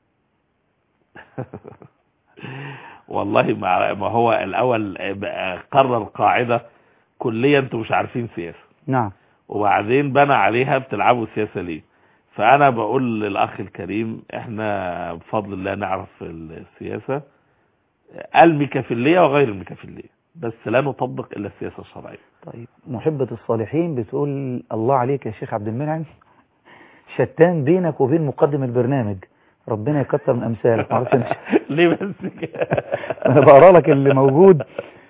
والله ما ما هو الاول بقى قرر قاعده كليا انتوا مش عارفين سياسه نعم وبعدين بنى عليها بتلعبوا سياسه ليه فانا بقول للاخ الكريم احنا بفضل الله نعرف السياسه الميكافيليه وغير الميكافيليه بس لا نطبق الا السياسه الشرعيه طيب محبة الصالحين بتقول الله عليك يا شيخ عبد المنعم شتان بينك وبين مقدم البرنامج ربنا يكتر من امثالك معرفش انت ليه بس كده انا بقرا لك اللي موجود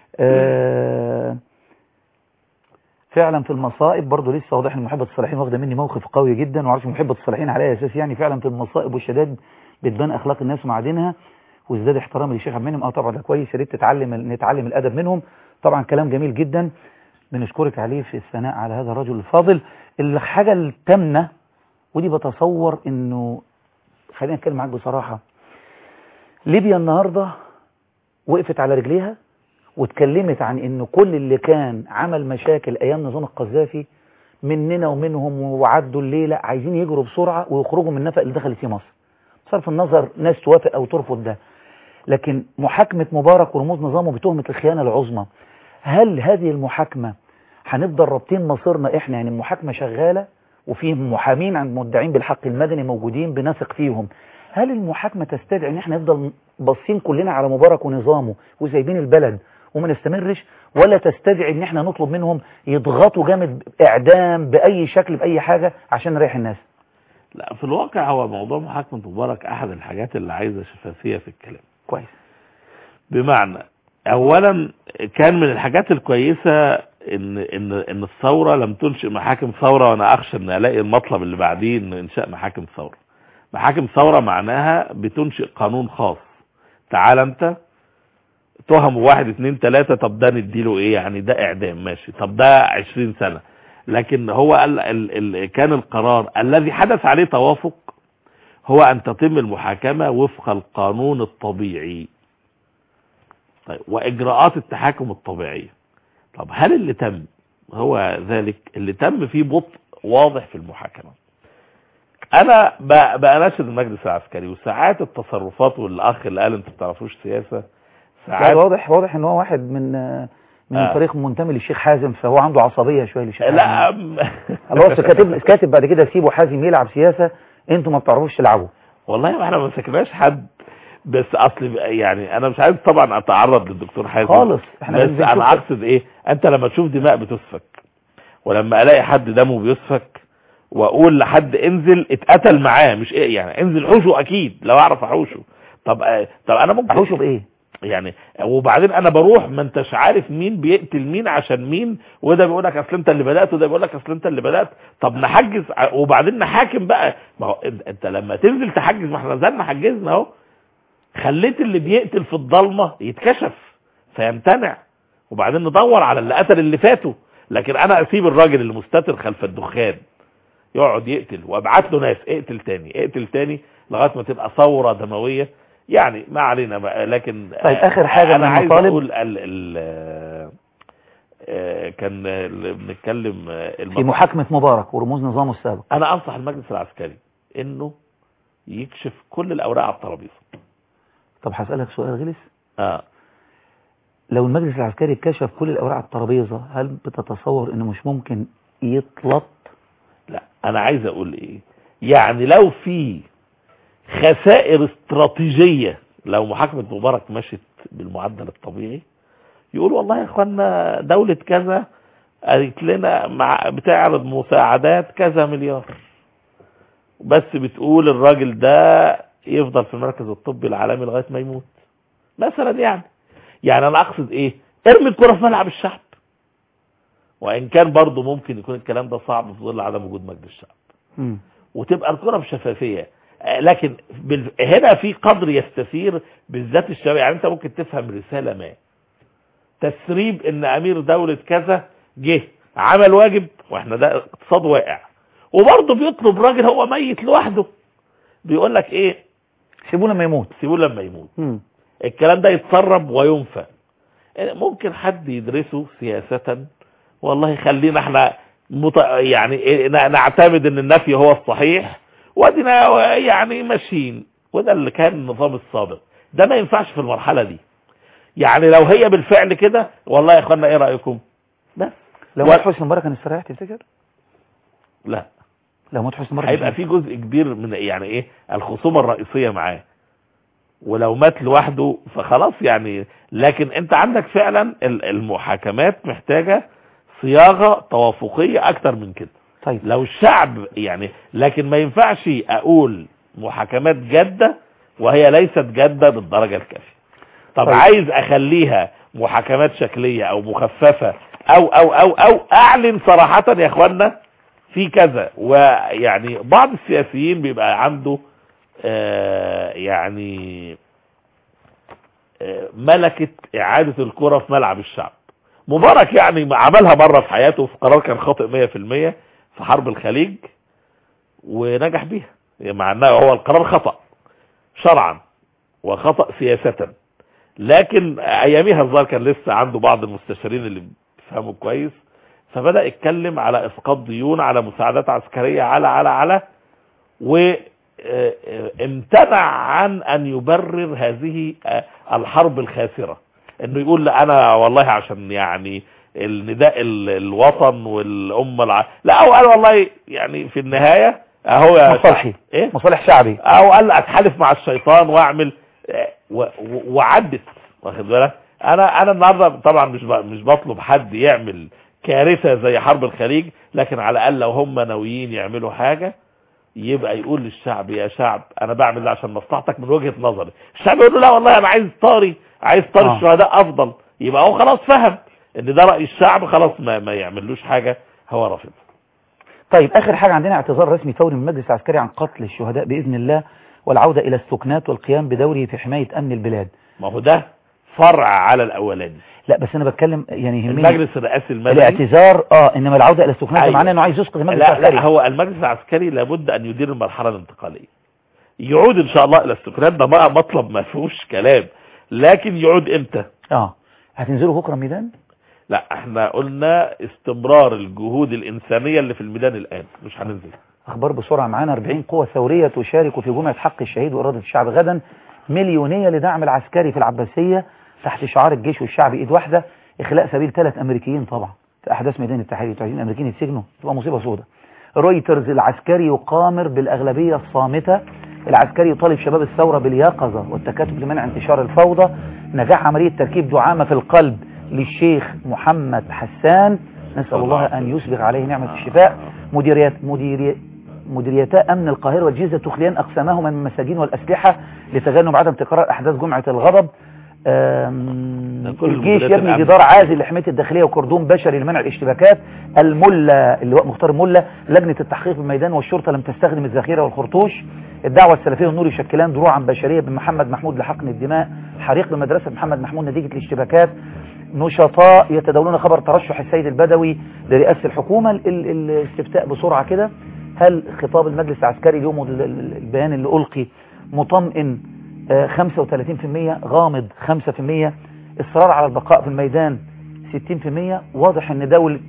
آه، فعلا في المصائب برضه لسه واضح ان محبة الصالحين واخده مني موقف قوي جدا وعارف محبة الصالحين على أي اساس يعني فعلا في المصائب والشدائد بتبان اخلاق الناس ومعادنها وازداد احترامي للشيخ عبد المنعم اه طبعا ده كويس يا ريت تتعلم نتعلم الادب منهم طبعا كلام جميل جدا بنشكرك عليه في الثناء على هذا الرجل الفاضل الحاجه التامنه ودي بتصور انه خلينا نتكلم معاك بصراحه ليبيا النهارده وقفت على رجليها واتكلمت عن انه كل اللي كان عمل مشاكل ايام نظام القذافي مننا ومنهم وعدوا الليله عايزين يجروا بسرعه ويخرجوا من النفق اللي دخلت فيه مصر بصرف النظر ناس توافق او ترفض ده لكن محاكمه مبارك ورموز نظامه بتهمه الخيانه العظمى هل هذه المحاكمه هنفضل رابطين مصيرنا احنا يعني المحاكمه شغاله وفي محامين عند مدعين بالحق المدني موجودين بنثق فيهم هل المحاكمه تستدعي ان احنا نفضل باصين كلنا على مبارك ونظامه وسايبين البلد وما نستمرش ولا تستدعي ان احنا نطلب منهم يضغطوا جامد اعدام باي شكل باي حاجه عشان نريح الناس لا في الواقع هو موضوع محاكمه مبارك احد الحاجات اللي عايزه شفافيه في الكلام كويس بمعنى اولا كان من الحاجات الكويسه ان ان ان الثوره لم تنشئ محاكم ثوره وانا اخشى ان الاقي المطلب اللي بعديه ان انشاء محاكم ثوره محاكم ثوره معناها بتنشئ قانون خاص تعال انت تهم واحد اتنين تلاتة طب ده نديله ايه يعني ده اعدام ماشي طب ده عشرين سنة لكن هو ال ال ال كان القرار الذي حدث عليه توافق هو ان تتم المحاكمة وفق القانون الطبيعي طيب واجراءات التحاكم الطبيعية طب هل اللي تم هو ذلك اللي تم فيه بطء واضح في المحاكمة انا ب- بأناشد المجلس العسكري وساعات التصرفات والاخ اللي قال انتوا بتعرفوش سياسة لا ساعات واضح واضح ان هو واحد من من آه. فريق منتمي للشيخ حازم فهو عنده عصبيه شويه للشيخ لا حازم الله أصل كاتب كاتب بعد كده سيبوا حازم يلعب سياسه انتوا ما بتعرفوش تلعبوا والله ما احنا ما مسكناش حد بس اصل يعني انا مش عايز طبعا اتعرض للدكتور حازم خالص احنا بس بنشوف انا اقصد ايه انت لما تشوف دماء بتسفك ولما الاقي حد دمه بيسفك واقول لحد انزل اتقتل معاه مش ايه يعني انزل حوشه اكيد لو اعرف احوشه طب آه، طب انا ممكن احوشه بايه يعني وبعدين انا بروح ما انتش عارف مين بيقتل مين عشان مين وده بيقول لك اصل انت اللي بدات وده بيقول لك اصل انت اللي بدات طب نحجز ع- وبعدين نحاكم بقى ما هو انت- انت لما تنزل تحجز ما احنا نزلنا حجزنا اهو خليت اللي بيقتل في الضلمه يتكشف فيمتنع وبعدين ندور على اللي قتل اللي فاتوا لكن انا اسيب الراجل اللي مستتر خلف الدخان يقعد يقتل وابعت له ناس اقتل تاني اقتل تاني لغايه ما تبقى ثوره دمويه يعني ما علينا بقى لكن طيب، آخر حاجة انا من عايز المطالب. اقول ال ال آه، كان اللي بنتكلم آه، في المطالب. محاكمة مبارك ورموز نظامه السابق انا انصح المجلس العسكري انه يكشف كل الاوراق على الترابيزه طب هسألك سؤال غلس اه لو المجلس العسكري كشف كل الأوراق على الترابيزة هل بتتصور إنه مش ممكن يطلط لا انا عايز اقول ايه يعني لو في خسائر استراتيجية لو محاكمة مبارك مشت بالمعدل الطبيعي يقول والله يا اخوانا دولة كذا قالت لنا مع بتعرض مساعدات كذا مليار بس بتقول الراجل ده يفضل في المركز الطبي العالمي لغاية ما يموت مثلا يعني يعني انا اقصد ايه ارمي الكرة في ملعب الشعب وان كان برضه ممكن يكون الكلام ده صعب في ظل عدم وجود مجلس الشعب مم. وتبقى الكرة بشفافية آه، لكن بال... هنا في قدر يستثير بالذات الشباب يعني انت ممكن تفهم رسالة ما تسريب ان امير دولة كذا جه عمل واجب واحنا ده اقتصاد واقع وبرضه بيطلب راجل هو ميت لوحده بيقول لك ايه سيبوه لما يموت سيبوه لما يموت مم. الكلام ده يتسرب وينفى ممكن حد يدرسه سياسة والله خلينا احنا مت... يعني إيه ن- نعتمد ان النفي هو الصحيح ودينا يعني ماشيين وده اللي كان النظام السابق ده ما ينفعش في المرحلة دي يعني لو هي بالفعل كده والله يا اخوانا ايه رأيكم بس لو و- موت حسني مبارك كان استريح تفتكر لا لو موت حسني مبارك هيبقى في جزء كبير من يعني ايه الخصومة الرئيسية معاه ولو مات لوحده فخلاص يعني لكن انت عندك فعلا ال- المحاكمات محتاجة صياغة توافقية اكتر من كده طيب لو الشعب يعني لكن ما ينفعش اقول محاكمات جادة وهي ليست جادة بالدرجة الكافية طب طيب. عايز اخليها محاكمات شكلية او مخففة او او او او اعلن صراحة يا اخوانا في كذا ويعني بعض السياسيين بيبقى عنده آه يعني آه ملكة اعادة الكرة في ملعب الشعب مبارك يعني عملها مرة في حياته في قرار كان خاطئ 100% في حرب الخليج ونجح بيها مع انه هو القرار خطأ شرعا وخطأ سياسة لكن اياميها الظاهر كان لسه عنده بعض المستشارين اللي بيفهموا كويس فبدأ يتكلم على اسقاط ديون على مساعدات عسكرية على على على وامتنع عن ان يبرر هذه آه، الحرب الخاسرة انه يقول لا انا والله عشان يعني النداء ال- الوطن والامه الع... لا هو قال والله يعني في النهايه اهو يا مصالحي ايه مصالح شعبي او قال اتحالف مع الشيطان واعمل آه، و- و- وعدت واخد بالك انا انا النهارده طبعا مش ب- مش بطلب حد يعمل كارثه زي حرب الخليج لكن على الاقل لو هم ناويين يعملوا حاجه يبقى يقول للشعب يا شعب انا بعمل ده عشان مصلحتك من وجهه نظري الشعب يقول له لا والله انا عايز طاري عايز طاري آه. الشهداء افضل يبقى هو خلاص فهم ان ده راي الشعب خلاص ما, ما يعملوش حاجه هو رافض طيب آخر حاجة عندنا اعتذار رسمي فوري من المجلس العسكري عن قتل الشهداء بإذن الله والعودة إلى السكنات والقيام بدوره في حماية أمن البلاد ما هو ده فرع على الاولاني لا بس أنا بتكلم يعني يهمني المجلس الرئاسي المدني الاعتذار اه انما العودة إلى السكنات ده أيوة. معناه انه عايز يسقط المجلس لا لا العسكري هو المجلس العسكري لابد ان يدير المرحله الانتقاليه يعود ان شاء الله الى السكنات ده بقى مطلب ما فيهوش كلام لكن يعود امتى اه هتنزلوا بكرة الميدان لا احنا قلنا استمرار الجهود الانسانيه اللي في الميدان الان مش هننزل اخبار بسرعة معانا 40 قوة ثورية تشارك في جمعة حق الشهيد وإرادة الشعب غدا مليونية لدعم العسكري في العباسية تحت شعار الجيش والشعب ايد واحدة اخلاء سبيل ثلاث امريكيين طبعا في احداث ميدان التحرير انتوا عايزين امريكيين يتسجنوا تبقى مصيبة سوداء رويترز العسكري يقامر بالاغلبية الصامتة العسكري يطالب شباب الثورة باليقظة والتكاتف لمنع انتشار الفوضى نجاح عملية تركيب دعامة في القلب للشيخ محمد حسان نسأل الله أن يسبغ عليه نعمة الشفاء مديريات مديريات مديريتا أمن القاهرة والجيزة تخليان أقسامهما من المساجين والأسلحة لتجنب عدم تكرار أحداث جمعة الغضب آم، كل الجيش مديريات يبني الأمن. جدار عازل لحماية الداخلية وكردون بشري لمنع الاشتباكات الملا اللواء مختار الملا لجنة التحقيق بالميدان والشرطة لم تستخدم الذخيرة والخرطوش الدعوة السلفية والنور يشكلان دروعا بشرية بمحمد محمود لحقن الدماء حريق بمدرسة محمد محمود نتيجة الاشتباكات نشطاء يتداولون خبر ترشح السيد البدوي لرئاسة الحكومة ال- ال- الاستفتاء بسرعة كده هل خطاب المجلس العسكري اليوم وال- ال- البيان اللي ألقي مطمئن آه، 35% غامض 5% إصرار على البقاء في الميدان 60% واضح ان دولة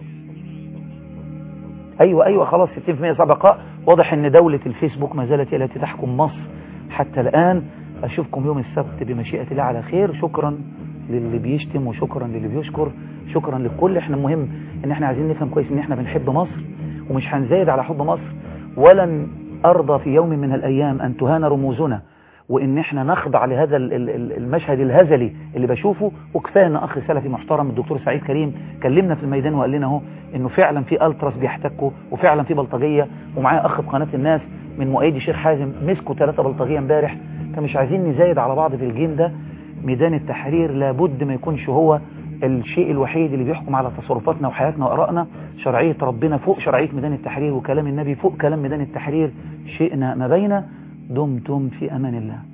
ايوه ايوه خلاص 60% صعب بقاء واضح ان دولة الفيسبوك ما زالت هي التي تحكم مصر حتى الان اشوفكم يوم السبت بمشيئة الله على خير شكرا للي بيشتم وشكرا للي بيشكر شكرا للكل احنا المهم ان احنا عايزين نفهم كويس ان احنا بنحب مصر ومش هنزايد على حب مصر ولن ارضى في يوم من الايام ان تهان رموزنا وان احنا نخضع لهذا ال- ال- ال- المشهد الهزلي اللي بشوفه وكفايه ان اخ سلفي محترم الدكتور سعيد كريم كلمنا في الميدان وقال لنا اهو انه فعلا في التراس بيحتكوا وفعلا في بلطجيه ومعايا اخ في قناه الناس من مؤيدي شيخ حازم مسكوا ثلاثه بلطجيه امبارح فمش عايزين نزايد على بعض في الجيم ده ميدان التحرير لابد ما يكونش هو الشيء الوحيد اللي بيحكم على تصرفاتنا وحياتنا وارائنا شرعيه ربنا فوق شرعيه ميدان التحرير وكلام النبي فوق كلام ميدان التحرير شئنا ما بين دمتم في امان الله